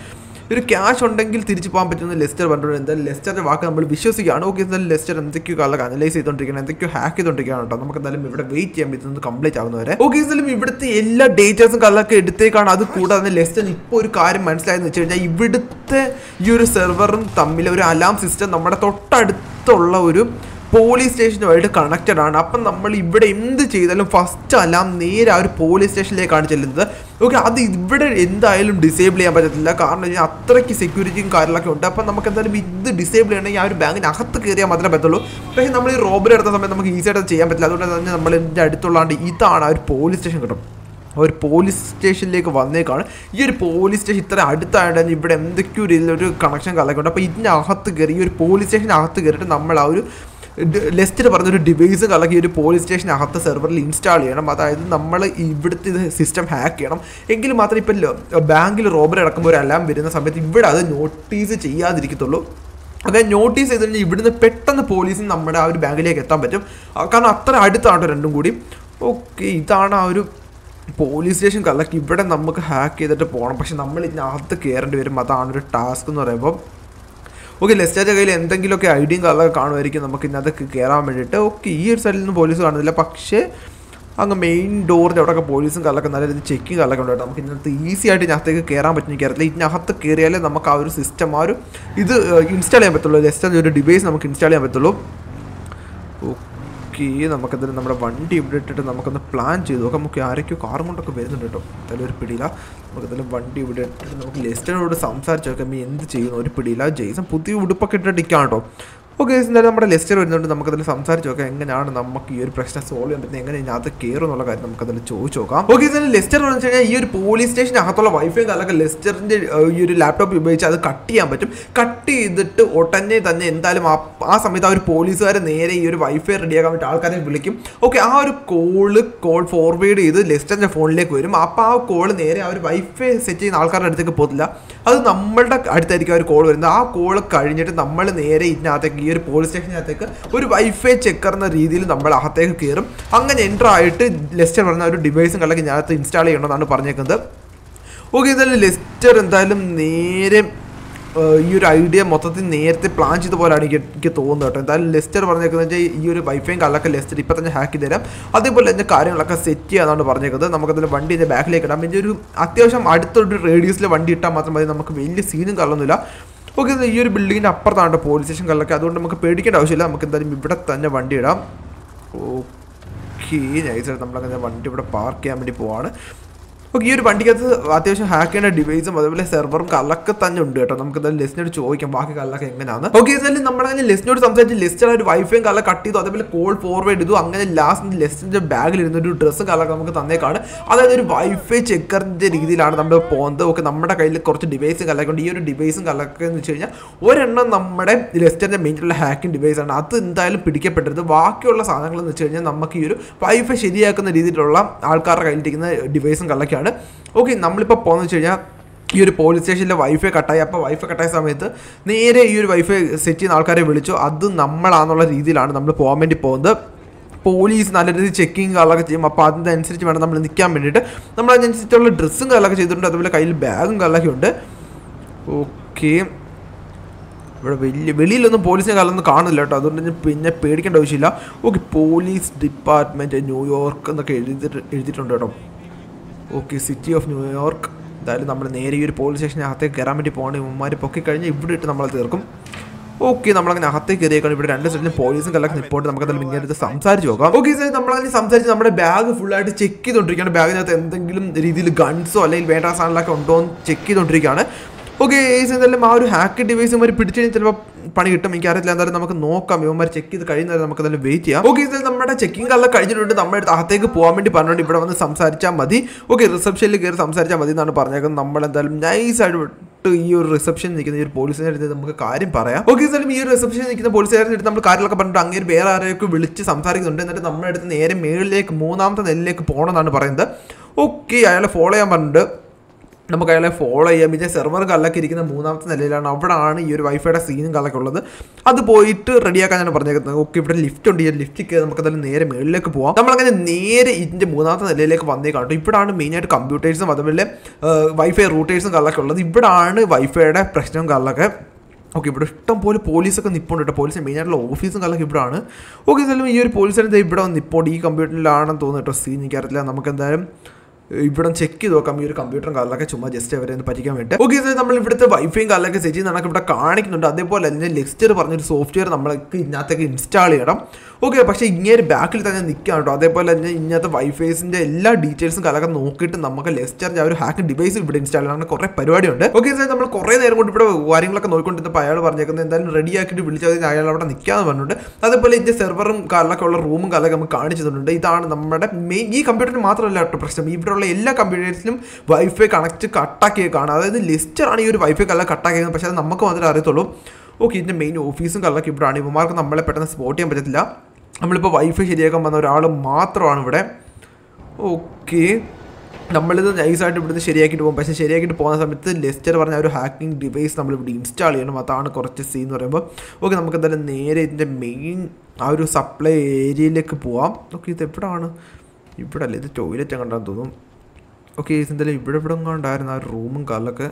ഒരു ക്യാഷ് ഉണ്ടെങ്കിൽ തിരിച്ചു പോകാൻ പറ്റുന്ന ലെസ്റ്റർ പറഞ്ഞിട്ടുണ്ട് എന്തായാലും ലെസ്റ്ററിന്റെ വാക്ക് നമ്മൾ വിശ്വസിക്കുകയാണ് ഓക്കെ എന്തായാലും ലെസ്റ്റർ എന്തൊക്കെയോ കാലൊക്കെ അനലൈസ് ചെയ്തുകൊണ്ടിരിക്കുകയാണ് എന്തൊക്കെയോ ഹാക്ക് ചെയ്തുകൊണ്ടിരിക്കുകയാണ് കേട്ടോ നമുക്ക് എന്തായാലും ഇവിടെ വെയിറ്റ് ചെയ്യാൻ പറ്റുന്നത് കംപ്ലീറ്റ് ആവുന്നവരെ ഓക്കെ എന്തായാലും ഇവിടുത്തെ എല്ലാ ഡേറ്റാസും കല്ലൊക്കെ എടുത്തേക്കാണ് അത് കൂടാതെ ലെസ്റ്റർ ഇപ്പോൾ ഒരു കാര്യം മനസ്സിലായെന്ന് വെച്ച് കഴിഞ്ഞാൽ ഇവിടുത്തെ ഈ ഒരു സെർവറും തമ്മിൽ ഒരു അലാം സിസ്റ്റം നമ്മുടെ തൊട്ടടുത്തുള്ള ഒരു പോലീസ് സ്റ്റേഷനുമായിട്ട് കണക്റ്റഡ് ആണ് അപ്പം നമ്മൾ ഇവിടെ എന്ത് ചെയ്താലും ഫസ്റ്റ് അലാം നേരെ ആ ഒരു പോലീസ് സ്റ്റേഷനിലേക്കാണ് ചെല്ലുന്നത് ഓക്കെ അത് ഇവിടെ എന്തായാലും ഡിസേബിൾ ചെയ്യാൻ പറ്റത്തില്ല കാരണം ഇതിന് അത്രയ്ക്ക് സെക്യൂരിറ്റിയും കാര്യങ്ങളൊക്കെ ഉണ്ട് അപ്പം നമുക്ക് എന്തായാലും ഇത് ഡിസേബിൾ ചെയ്യണമെങ്കിൽ ആ ഒരു ബാങ്കിന് അകത്ത് കയറിയാൽ മാത്രമേ പറ്റുള്ളൂ പക്ഷേ നമ്മൾ ഈ റോബറി എടുത്ത സമയത്ത് നമുക്ക് ഈസി ആയിട്ട് അത് ചെയ്യാൻ പറ്റില്ല അതുകൊണ്ട് തന്നെ നമ്മൾ ഇതിൻ്റെ അടുത്തുള്ളാണ്ട് ഇതാണ് ആ ഒരു പോലീസ് സ്റ്റേഷൻ കിട്ടും ഒരു പോലീസ് സ്റ്റേഷനിലേക്ക് വന്നേക്കാണ് ഈ ഒരു പോലീസ് സ്റ്റേഷൻ ഇത്ര അടുത്തായിട്ട് തന്നെ ഇവിടെ എന്തൊക്കെയോ രീതിയിലൊരു കണക്ഷൻ കലക്കുണ്ട് അപ്പോൾ ഇതിനകത്ത് കയറി ഈ ഒരു പോലീസ് സ്റ്റേഷനകത്ത് കയറിയിട്ട് നമ്മൾ ആ ഒരു ലെസ്റ്റിൽ പറഞ്ഞൊരു ഡിവൈസ് കലക്കി ഒരു പോലീസ് സ്റ്റേഷനകത്ത് സെർവറിൽ ഇൻസ്റ്റാൾ ചെയ്യണം അതായത് നമ്മൾ ഇവിടുത്തെ ഇത് സിസ്റ്റം ഹാക്ക് ചെയ്യണം എങ്കിൽ മാത്രമേ ഇപ്പം ബാങ്കിൽ റോബറി അടക്കുമ്പോൾ ഒരു അലാം വരുന്ന സമയത്ത് ഇവിടെ അത് നോട്ടീസ് ചെയ്യാതിരിക്കത്തുള്ളൂ അതായത് നോട്ടീസ് ചെയ്ത് കഴിഞ്ഞാൽ ഇവിടുന്ന് പെട്ടെന്ന് പോലീസിന് നമ്മുടെ ആ ഒരു ബാങ്കിലേക്ക് എത്താൻ പറ്റും ആ, കാരണം അത്ര അടുത്താണ് രണ്ടും കൂടി ഓക്കെ ഇതാണ് ആ ഒരു പോലീസ് സ്റ്റേഷൻ കലക്കി ഇവിടെ നമുക്ക് ഹാക്ക് ചെയ്തിട്ട് പോകണം പക്ഷെ നമ്മൾ ഇതിനകത്ത് കയറേണ്ടി വരും അതാണ് ഒരു ടാസ്ക് എന്ന് പറയുമ്പോൾ ഓക്കെ ലെസ്റ്റാൻ്റെ കയ്യിൽ എന്തെങ്കിലുമൊക്കെ ഐഡിയും കളറൊക്കെ കാണുമായിരിക്കും നമുക്ക് ഇതിനകത്ത് കയറാൻ വേണ്ടിയിട്ട് ഓക്കെ ഈ ഒരു സൈഡിൽ നിന്ന് പോലീസ് കാണുന്നില്ല പക്ഷേ അങ്ങ് മെയിൻ ഡോറിൻ്റെ അവിടെയൊക്കെ പോലീസും കല്ലൊക്കെ നല്ല രീതിയിൽ ചെക്കിങ് കല്ലൊക്കെ ഉണ്ട് കേട്ടോ നമുക്ക് ഇതിനകത്ത് ഈസി ആയിട്ട് ഇതിനകത്തേക്ക് കയറാൻ പറ്റുന്ന കയറത്തില്ല ഇതിനകത്ത് കയറിയാലേ നമുക്ക് ആ ഒരു സിസ്റ്റം ആ ഒരു ഇത് ഇൻസ്റ്റാൾ ചെയ്യാൻ പറ്റുള്ളൂ ലെസ്റ്റാൻ്റെ ഒരു ഡിവൈസ് നമുക്ക് ഇൻസ്റ്റാൾ ചെയ്യാൻ പറ്റുള്ളൂ ഓക്കെ നമുക്കതിൽ നമ്മുടെ വണ്ടി ഇവിടെ ഇട്ടിട്ട് നമുക്കൊന്ന് പ്ലാൻ ചെയ്തു നോക്കാം നമുക്ക് ആരൊക്കെയോ കാറും കൊണ്ടൊക്കെ വരുന്നുണ്ട് കേട്ടോ എന്തായാലും ഒരു പിടിയില്ല നമുക്കതിൽ വണ്ടി ഇവിടെ ഇട്ടിട്ട് നമുക്ക് ലെസ്റ്ററിനോട് സംസാരിച്ച് നോക്കാം ഈ എന്ത് ചെയ്യുന്നു ഒരു പിടിയില്ല ജെയ്സൺ പുതിയ ഉടുപ്പൊക്കെ ഇട്ടിട്ട് ഇരിക്കുകയാണ് കേട്ടോ ഓക്കെ എന്തായാലും നമ്മുടെ ലെസ്റ്റർ വരുന്നുണ്ട് നമുക്കതിൽ സംസാരിച്ച് നോക്കാം എങ്ങനെയാണ് നമുക്ക് ഈ ഒരു പ്രശ്നം സോൾവ് ചെയ്യാൻ പറ്റുന്നത് എങ്ങനെ ഇതിനകത്ത് കയറും എന്നുള്ള കാര്യം നമുക്കതിൽ ചോദിച്ചു നോക്കാം ഓക്കെ ഇതിൽ ലെസ്റ്റർ എന്ന് വെച്ച് കഴിഞ്ഞാൽ ഈ ഒരു പോലീസ് സ്റ്റേഷനകത്തുള്ള വൈഫൈ കാലൊക്കെ ലെസ്റ്ററിൻ്റെ ഈ ഒരു ലാപ്ടോപ്പ് ഉപയോഗിച്ച് അത് കട്ട് ചെയ്യാൻ പറ്റും കട്ട് ചെയ്തിട്ട് ഉടനെ തന്നെ എന്തായാലും ആ ആ സമയത്ത് ആ ഒരു പോലീസുകാർ നേരെ ഈ ഒരു വൈഫൈ റെഡിയാക്കാൻ വേണ്ടി ആൾക്കാരെ വിളിക്കും ഓക്കെ ആ ഒരു കോള് കോൾ ഫോർവേഡ് ചെയ്ത് ലെസ്റ്ററിൻ്റെ ഫോണിലേക്ക് വരും അപ്പോൾ ആ കോള് നേരെ ആ ഒരു വൈഫൈ സെറ്റ് ചെയ്യുന്ന ആൾക്കാരുടെ അടുത്തേക്ക് പോകത്തില്ല അത് നമ്മളുടെ അടുത്തായിരിക്കും ആ ഒരു കോൾ വരുന്നത് ആ കോള് കഴിഞ്ഞിട്ട് നമ്മൾ നേരെ ഇതിനകത്തേക്ക് ഈ ഒരു പോലീസ് സ്റ്റേഷനകത്തേക്ക് ഒരു വൈഫൈ ചെക്കർ എന്ന രീതിയിൽ നമ്മൾ അകത്തേക്ക് കയറും അങ്ങനെ എൻ്റർ ആയിട്ട് ലെസ്റ്റർ പറഞ്ഞ ഒരു ഡിവൈസും കള്ളക്ക് ഇതിനകത്ത് ഇൻസ്റ്റാൾ ചെയ്യണമെന്നാണ് പറഞ്ഞേക്കുന്നത് ഓക്കെ എന്തായാലും ലെസ്റ്റർ എന്തായാലും നേരെ ഏഹ്, ഈ ഒരു ഐഡിയ മൊത്തത്തിൽ നേരത്തെ പ്ലാൻ ചെയ്ത പോലെയാണ് എനിക്ക് എനിക്ക് തോന്നുന്നത് കേട്ടോ എന്തായാലും ലെസ്റ്റർ പറഞ്ഞേക്കുന്നത് വെച്ചാൽ ഈ ഒരു വൈഫൈയും കല്ലൊക്കെ ലെസ്റ്റർ ഇപ്പം തന്നെ ഹാക്ക് ചെയ്ത് തരാം അതേപോലെ തന്നെ കാര്യങ്ങളൊക്കെ സെറ്റ് ചെയ്യാന്നാണ് പറഞ്ഞേക്കുന്നത് നമുക്കതിൽ വണ്ടി ഇതിൻ്റെ ബാക്കിലേക്ക് ഇടാം പിന്നെ ഒരു അത്യാവശ്യം അടുത്തൊരു റേഡിയസിൽ വണ്ടി ഇട്ടാൽ മാത്രം മതി നമുക്ക് വലിയ സീനും കള്ളൊന്നുമില്ല ഓക്കെ ഈ ഒരു ബിൽഡിങ്ങിൻ്റെ അപ്പുറത്താണ് പോലീസ് സ്റ്റേഷൻ കല്ലൊക്കെ അതുകൊണ്ട് നമുക്ക് പേടിക്കേണ്ട ആവശ്യമില്ല നമുക്ക് എന്തായാലും ഇവിടെ തന്നെ വണ്ടി ഇടാം ഓക്കെ നൈസായിട്ട് നമ്മളങ്ങനെ വണ്ടി ഇവിടെ പാർക്ക് ചെയ്യാൻ വേണ്ടി പോവാണ് ഓക്കെ ഈ ഒരു വണ്ടിക്കകത്ത് അത്യാവശ്യം ഹാക്ക് ചെയ്യേണ്ട ഡിവൈസും അതേപോലെ സെർവറും കല്ലൊക്കെ തന്നെ ഉണ്ട് കേട്ടോ നമുക്ക് എന്തായാലും ലെസ്റ്റിനോട് ചോദിക്കാം ബാക്കി കല്ലൊക്കെ എങ്ങനെയാണ് ഓക്കെ എന്തായാലും നമ്മളങ്ങനെ ലെസ്റ്റിനോട് സംസാരിച്ച് ലെസ്റ്റ് ഒരു വൈഫൈയും കല്ല കട്ട് ചെയ്തു അതേപോലെ കോൾ ഫോർവേഡ് ചെയ്തു അങ്ങനെ ലാസ്റ്റ് ലെസ്റ്റിന്റെ ബാഗിൽ ഇരുന്ന ഒരു ഡ്രസ്സും കല്ലൊക്കെ നമുക്ക് തന്നേക്കാണ് അതായത് ഒരു വൈഫൈ ചെക്കറിന്റെ രീതിയിലാണ് നമ്മൾ പോകുന്നത് ഓക്കെ നമ്മുടെ കയ്യിൽ കുറച്ച് ഡിവൈസും കല്ലൊക്കെ ഉണ്ട് ഈ ഒരു ഡിവൈസും കല്ലൊക്കെ എന്ന് വെച്ച് കഴിഞ്ഞാൽ ഒരെണ്ണം നമ്മുടെ ലെസ്റ്റിന്റെ മെയിനുള്ള ഹാക്കിംഗ് ഡിവൈസ് ആണ് അത് എന്തായാലും പിടിക്കപ്പെട്ടത് ബാക്കിയുള്ള സാധനങ്ങൾ എന്ന് വെച്ച് കഴിഞ്ഞാൽ നമുക്ക് ഈ ഒരു വൈഫൈ ശരിയാക്കുന്ന രീതിയിലുള്ള ആൾക്കാരുടെ കയ്യിലിരിക്കുന്ന ഡിവൈസും കല്ലൊക്കെയാണ് ഓക്കെ നമ്മളിപ്പോൾ പോകുന്നത് വെച്ച് കഴിഞ്ഞാൽ ഈ ഒരു പോലീസ് സ്റ്റേഷനിലെ വൈഫൈ കട്ടായി അപ്പോൾ വൈഫൈ കട്ടായ സമയത്ത് നേരെ ഈ ഒരു വൈഫൈ സെറ്റ് ചെയ്യുന്ന ആൾക്കാരെ വിളിച്ചു അത് നമ്മളാന്നുള്ള രീതിയിലാണ് നമ്മൾ പോകാൻ വേണ്ടി പോകുന്നത് പോലീസ് നല്ല രീതിയിൽ ചെക്കിങ് കാര്യങ്ങളൊക്കെ ചെയ്യും അപ്പോൾ അതിനനുസരിച്ച് വേണം നമ്മൾ നിൽക്കാൻ വേണ്ടിയിട്ട് നമ്മൾ അതിനനുസരിച്ചുള്ള ഡ്രസ്സും കാര്യങ്ങളൊക്കെ ചെയ്തിട്ടുണ്ട് അതുപോലെ കയ്യിൽ ബാഗും കാര്യങ്ങളൊക്കെ ഉണ്ട് ഓക്കെ ഇവിടെ വലിയ വെളിയിലൊന്നും പോലീസിനെ കാലൊന്നും കാണില്ല കേട്ടോ അതുകൊണ്ട് ഞാൻ പിന്നെ പേടിക്കേണ്ട ആവശ്യമില്ല ഓക്കെ പോലീസ് ഡിപ്പാർട്ട്മെൻറ്റ് ന്യൂയോർക്ക് എന്നൊക്കെ എഴുതിയിട്ട് എഴുതിയിട്ടുണ്ട് കേട്ടോ ഓക്കെ സിറ്റി ഓഫ് ന്യൂയോർക്ക് എന്തായാലും നമ്മൾ നേരെ ഈ ഒരു പോലീസ് സ്റ്റേഷനകത്തേക്ക് കയറാൻ വേണ്ടി പോകണം ഇവന്മാർ പൊക്കി കഴിഞ്ഞ് ഇവിടെ ഇട്ട് നമ്മളെ തീർക്കും ഓക്കെ നമ്മളങ്ങനെ അകത്തേക്ക് കയറിയേക്കാണ് ഇവിടെ രണ്ട് സൈഡിലും പോലീസും കല്ലൊക്കെ നിപ്പോട്ട് നമുക്ക് അതിൽ ഇങ്ങനെ അടുത്ത് സംസാരിച്ച് നോക്കാം ഓക്കെ സാർ നമ്മളങ്ങനെ സംസാരിച്ച് നമ്മുടെ ബാഗ് ഫുള്ളായിട്ട് ചെക്ക് ചെയ്തുകൊണ്ടിരിക്കുകയാണ് ബാഗിനകത്ത് എന്തെങ്കിലും രീതിയിൽ ഗൺസോ അല്ലെങ്കിൽ വേണ്ട സാധനങ്ങളൊക്കെ ഉണ്ടോ എന്ന് ചെക്ക് ചെയ്തുകൊണ്ടിരിക്കുകയാണ് ഓക്കെ എന്തായാലും ആ ഒരു ഹാക്ക് ഡിവൈസ് ഇവർ പിടിച്ചു കഴിഞ്ഞാൽ ചിലപ്പോൾ പണി കിട്ടും എനിക്കറിയത്തില്ല എന്തായാലും നമുക്ക് നോക്കാം ഇവന്മാർ ചെക്ക് ചെയ്ത് കഴിയുന്നവരെ നമുക്ക് എന്തായാലും വെയിറ്റ് ചെയ്യാം ഓക്കെ ഇത് നമ്മുടെ ചെക്കിംഗ് കള്ള കഴിഞ്ഞിട്ടുണ്ട് നമ്മുടെ അടുത്ത് അകത്തേക്ക് പോകാൻ വേണ്ടി പറഞ്ഞുകൊണ്ട് ഇവിടെ വന്ന് സംസാരിച്ചാൽ മതി ഓക്കെ റിസപ്ഷനിൽ കയറി സംസാരിച്ചാൽ മതി എന്നാണ് പറഞ്ഞേക്കുന്നത് നമ്മൾ എന്തായാലും നൈസായിട്ട് ഈ ഒരു റിസപ്ഷൻ നിൽക്കുന്ന ഈ ഒരു പോലീസിനെ അടുത്ത് നമുക്ക് കാര്യം പറയാം ഓക്കെ എന്തായാലും ഈ ഒരു റിസപ്ഷനിൽ നിൽക്കുന്ന പോലീസുകാരുടെ അടുത്ത് നമ്മൾ കാര്യങ്ങളൊക്കെ പറഞ്ഞിട്ട് അങ്ങനെ വേറെ ആരെയൊക്കെ വിളിച്ച് സംസാരിക്കുന്നുണ്ട് എന്നിട്ട് നമ്മുടെ അടുത്ത് നേരെ മേളിലേക്ക് മൂന്നാമത്തെ നെല്ലിലേക്ക് പോകണമെന്നാണ് പറയുന്നത് ഓക്കെ അയാളെ ഫോളോ ചെയ്യാൻ പറഞ്ഞിട്ട് നമുക്ക് അയാളെ ഫോളോ ചെയ്യാം പിന്നെ സെർവർ കല്ലൊക്കെ ഇരിക്കുന്ന മൂന്നാമത്തെ നിലയിലാണ് അവിടെയാണ് ഈ ഒരു വൈഫൈയുടെ സീനും കല്ലൊക്കെ ഉള്ളത് അത് പോയിട്ട് റെഡിയാക്കാനാണ് പറഞ്ഞേക്കുന്നത് ഓക്കെ ഇവിടെ ലിഫ്റ്റ് ഉണ്ട് ഈ ലിഫ്റ്റ് കയറി നമുക്ക് അതിൽ നേരെ മുകളിലേക്ക് പോവാം നമ്മളങ്ങനെ നേരെ ഇതിൻ്റെ മൂന്നാമത്തെ നിലയിലേക്ക് വന്നേ കാണും ഇവിടാണ് മെയിനായിട്ട് കമ്പ്യൂട്ടേഴ്സും അതുപോലെ വൈഫൈ റൂട്ടേഴ്സും കല്ലൊക്കെ ഉള്ളത് ഇവിടാണ് വൈഫൈയുടെ പ്രശ്നവും കല്ലൊക്കെ ഓക്കെ ഇവിടെ ഇഷ്ടം പോലെ പോലീസൊക്കെ നിപ്പുണ്ട് കേട്ടോ പോലീസ് മെയിനായിട്ടുള്ള ഓഫീസും കല്ലൊക്കെ ഇവിടെയാണ് ഓക്കെ എന്തായാലും ഈ ഒരു പോലീസിൻ്റെ ഇവിടെ നിപ്പുണ്ട് ഈ കമ്പ്യൂട്ടറിലാണെന്ന് തോന്നുന്നു കേട്ടോ സീൻ എനിക്കറിയില്ല നമുക്ക് എന്തായാലും ഇവിടെ ചെക്ക് ചെയ്ത് നോക്കാം ഈ ഒരു കമ്പ്യൂട്ടറും കാലിലൊക്കെ ചുമ്മാ ജസ്റ്റ് അവരെ ഒന്ന് പറ്റിക്കാൻ വേണ്ടി ഓക്കെ സാർ നമ്മൾ ഇവിടുത്തെ വൈഫൈയും കാലിലൊക്കെ സെറ്റ് ചെയ്ത് നമുക്ക് ഇവിടെ കാണിക്കുന്നുണ്ട് അതേപോലെ തന്നെ ലെക്സ്റ്റർ പറഞ്ഞൊരു സോഫ്റ്റ്വെയർ നമ്മൾക്ക് ഇതിനകത്തേക്ക് ഇൻസ്റ്റാൾ ചെയ്യണം ഓക്കെ പക്ഷേ ഇങ്ങനെ ബാക്കിൽ തന്നെ നിൽക്കാം കേട്ടോ അതേപോലെ തന്നെ ഇന്നത്തെ വൈഫൈസിൻ്റെ എല്ലാ ഡീറ്റെയിൽസും കാലൊക്കെ നോക്കിയിട്ട് നമുക്ക് ലെക്സ്റ്ററിൻ്റെ ആ ഒരു ഹാക്ക് ഡിവൈസ് ഇവിടെ ഇൻസ്റ്റാൾ ചെയ്യണം അങ്ങനെ കുറേ പരിപാടിയുണ്ട് ഓക്കെ സാർ നമ്മൾ കുറേ നേരം കൊണ്ട് ഇവിടെ കാര്യങ്ങളൊക്കെ നോക്കിക്കൊണ്ടിരുന്നപ്പോൾ അയാൾ പറഞ്ഞേക്കുന്നത് എന്തായാലും റെഡി ആക്കിയിട്ട് വിളിച്ചാൽ അയാൾ അവിടെ നിൽക്കാമെന്ന് പറഞ്ഞിട്ടുണ്ട് അതേപോലെ ഇതിൻ്റെ സെർവറും കാലിലൊക്കെ ഉള്ള റൂമും കാലൊക്കെ നമുക്ക് കാണിച്ചു തന്നിട്ടുണ്ട് ഇതാണ് നമ്മുടെ മെയിൻ ഈ കമ്പ്യൂട്ടറിന് മാത്രമല്ല കേട്ടോ പ്രശ്നം ഇവിടെയുള്ള എല്ലാ കമ്പ്യൂട്ടേഴ്സിലും വൈഫൈ കണക്ട് കട്ടാക്കിയേക്കാണ് അതായത് ലിസ്റ്ററാണ് ഈ ഒരു വൈഫൈ കല്ല കട്ടാക്കിയത് പക്ഷേ അത് നമുക്ക് മാത്രമേ അറിയത്തുള്ളൂ ഓക്കെ ഇതിൻ്റെ മെയിൻ ഓഫീസും കല്ലൊക്കെ ഇവിടെയാണ് ഇവന്മാർക്ക് നമ്മളെ പെട്ടെന്ന് സ്പോട്ട് ചെയ്യാൻ പറ്റത്തില്ല നമ്മളിപ്പോൾ വൈഫൈ ശരിയാക്കാൻ വന്ന ഒരാൾ മാത്രമാണ് ഇവിടെ ഓക്കെ നമ്മളിത് നൈസായിട്ട് ഇവിടുന്ന് ശരിയാക്കിയിട്ട് പോകും പക്ഷേ ശരിയാക്കിയിട്ട് പോകുന്ന സമയത്ത് ലെസ്റ്റർ പറഞ്ഞ ആ ഒരു ഹാക്കിംഗ് ഡിവൈസ് നമ്മൾ ഇവിടെ ഇൻസ്റ്റാൾ ചെയ്യണം അതാണ് കുറച്ച് സീൻ എന്ന് പറയുമ്പോൾ ഓക്കെ നമുക്ക് എന്തായാലും നേരെ ഇതിൻ്റെ മെയിൻ ആ ഒരു സപ്ലൈ ഏരിയയിലേക്ക് പോവാം ഓക്കെ ഇത് എവിടെയാണ് ഇവിടെ അല്ലേ ഇത് ടോയ്ലറ്റ് കണ്ടാന്ന് തോന്നും ഓക്കെ എന്തായാലും ഇവിടെ ഇവിടെ കണ്ടായിരുന്നു ആ ഒരു റൂമും കാലൊക്കെ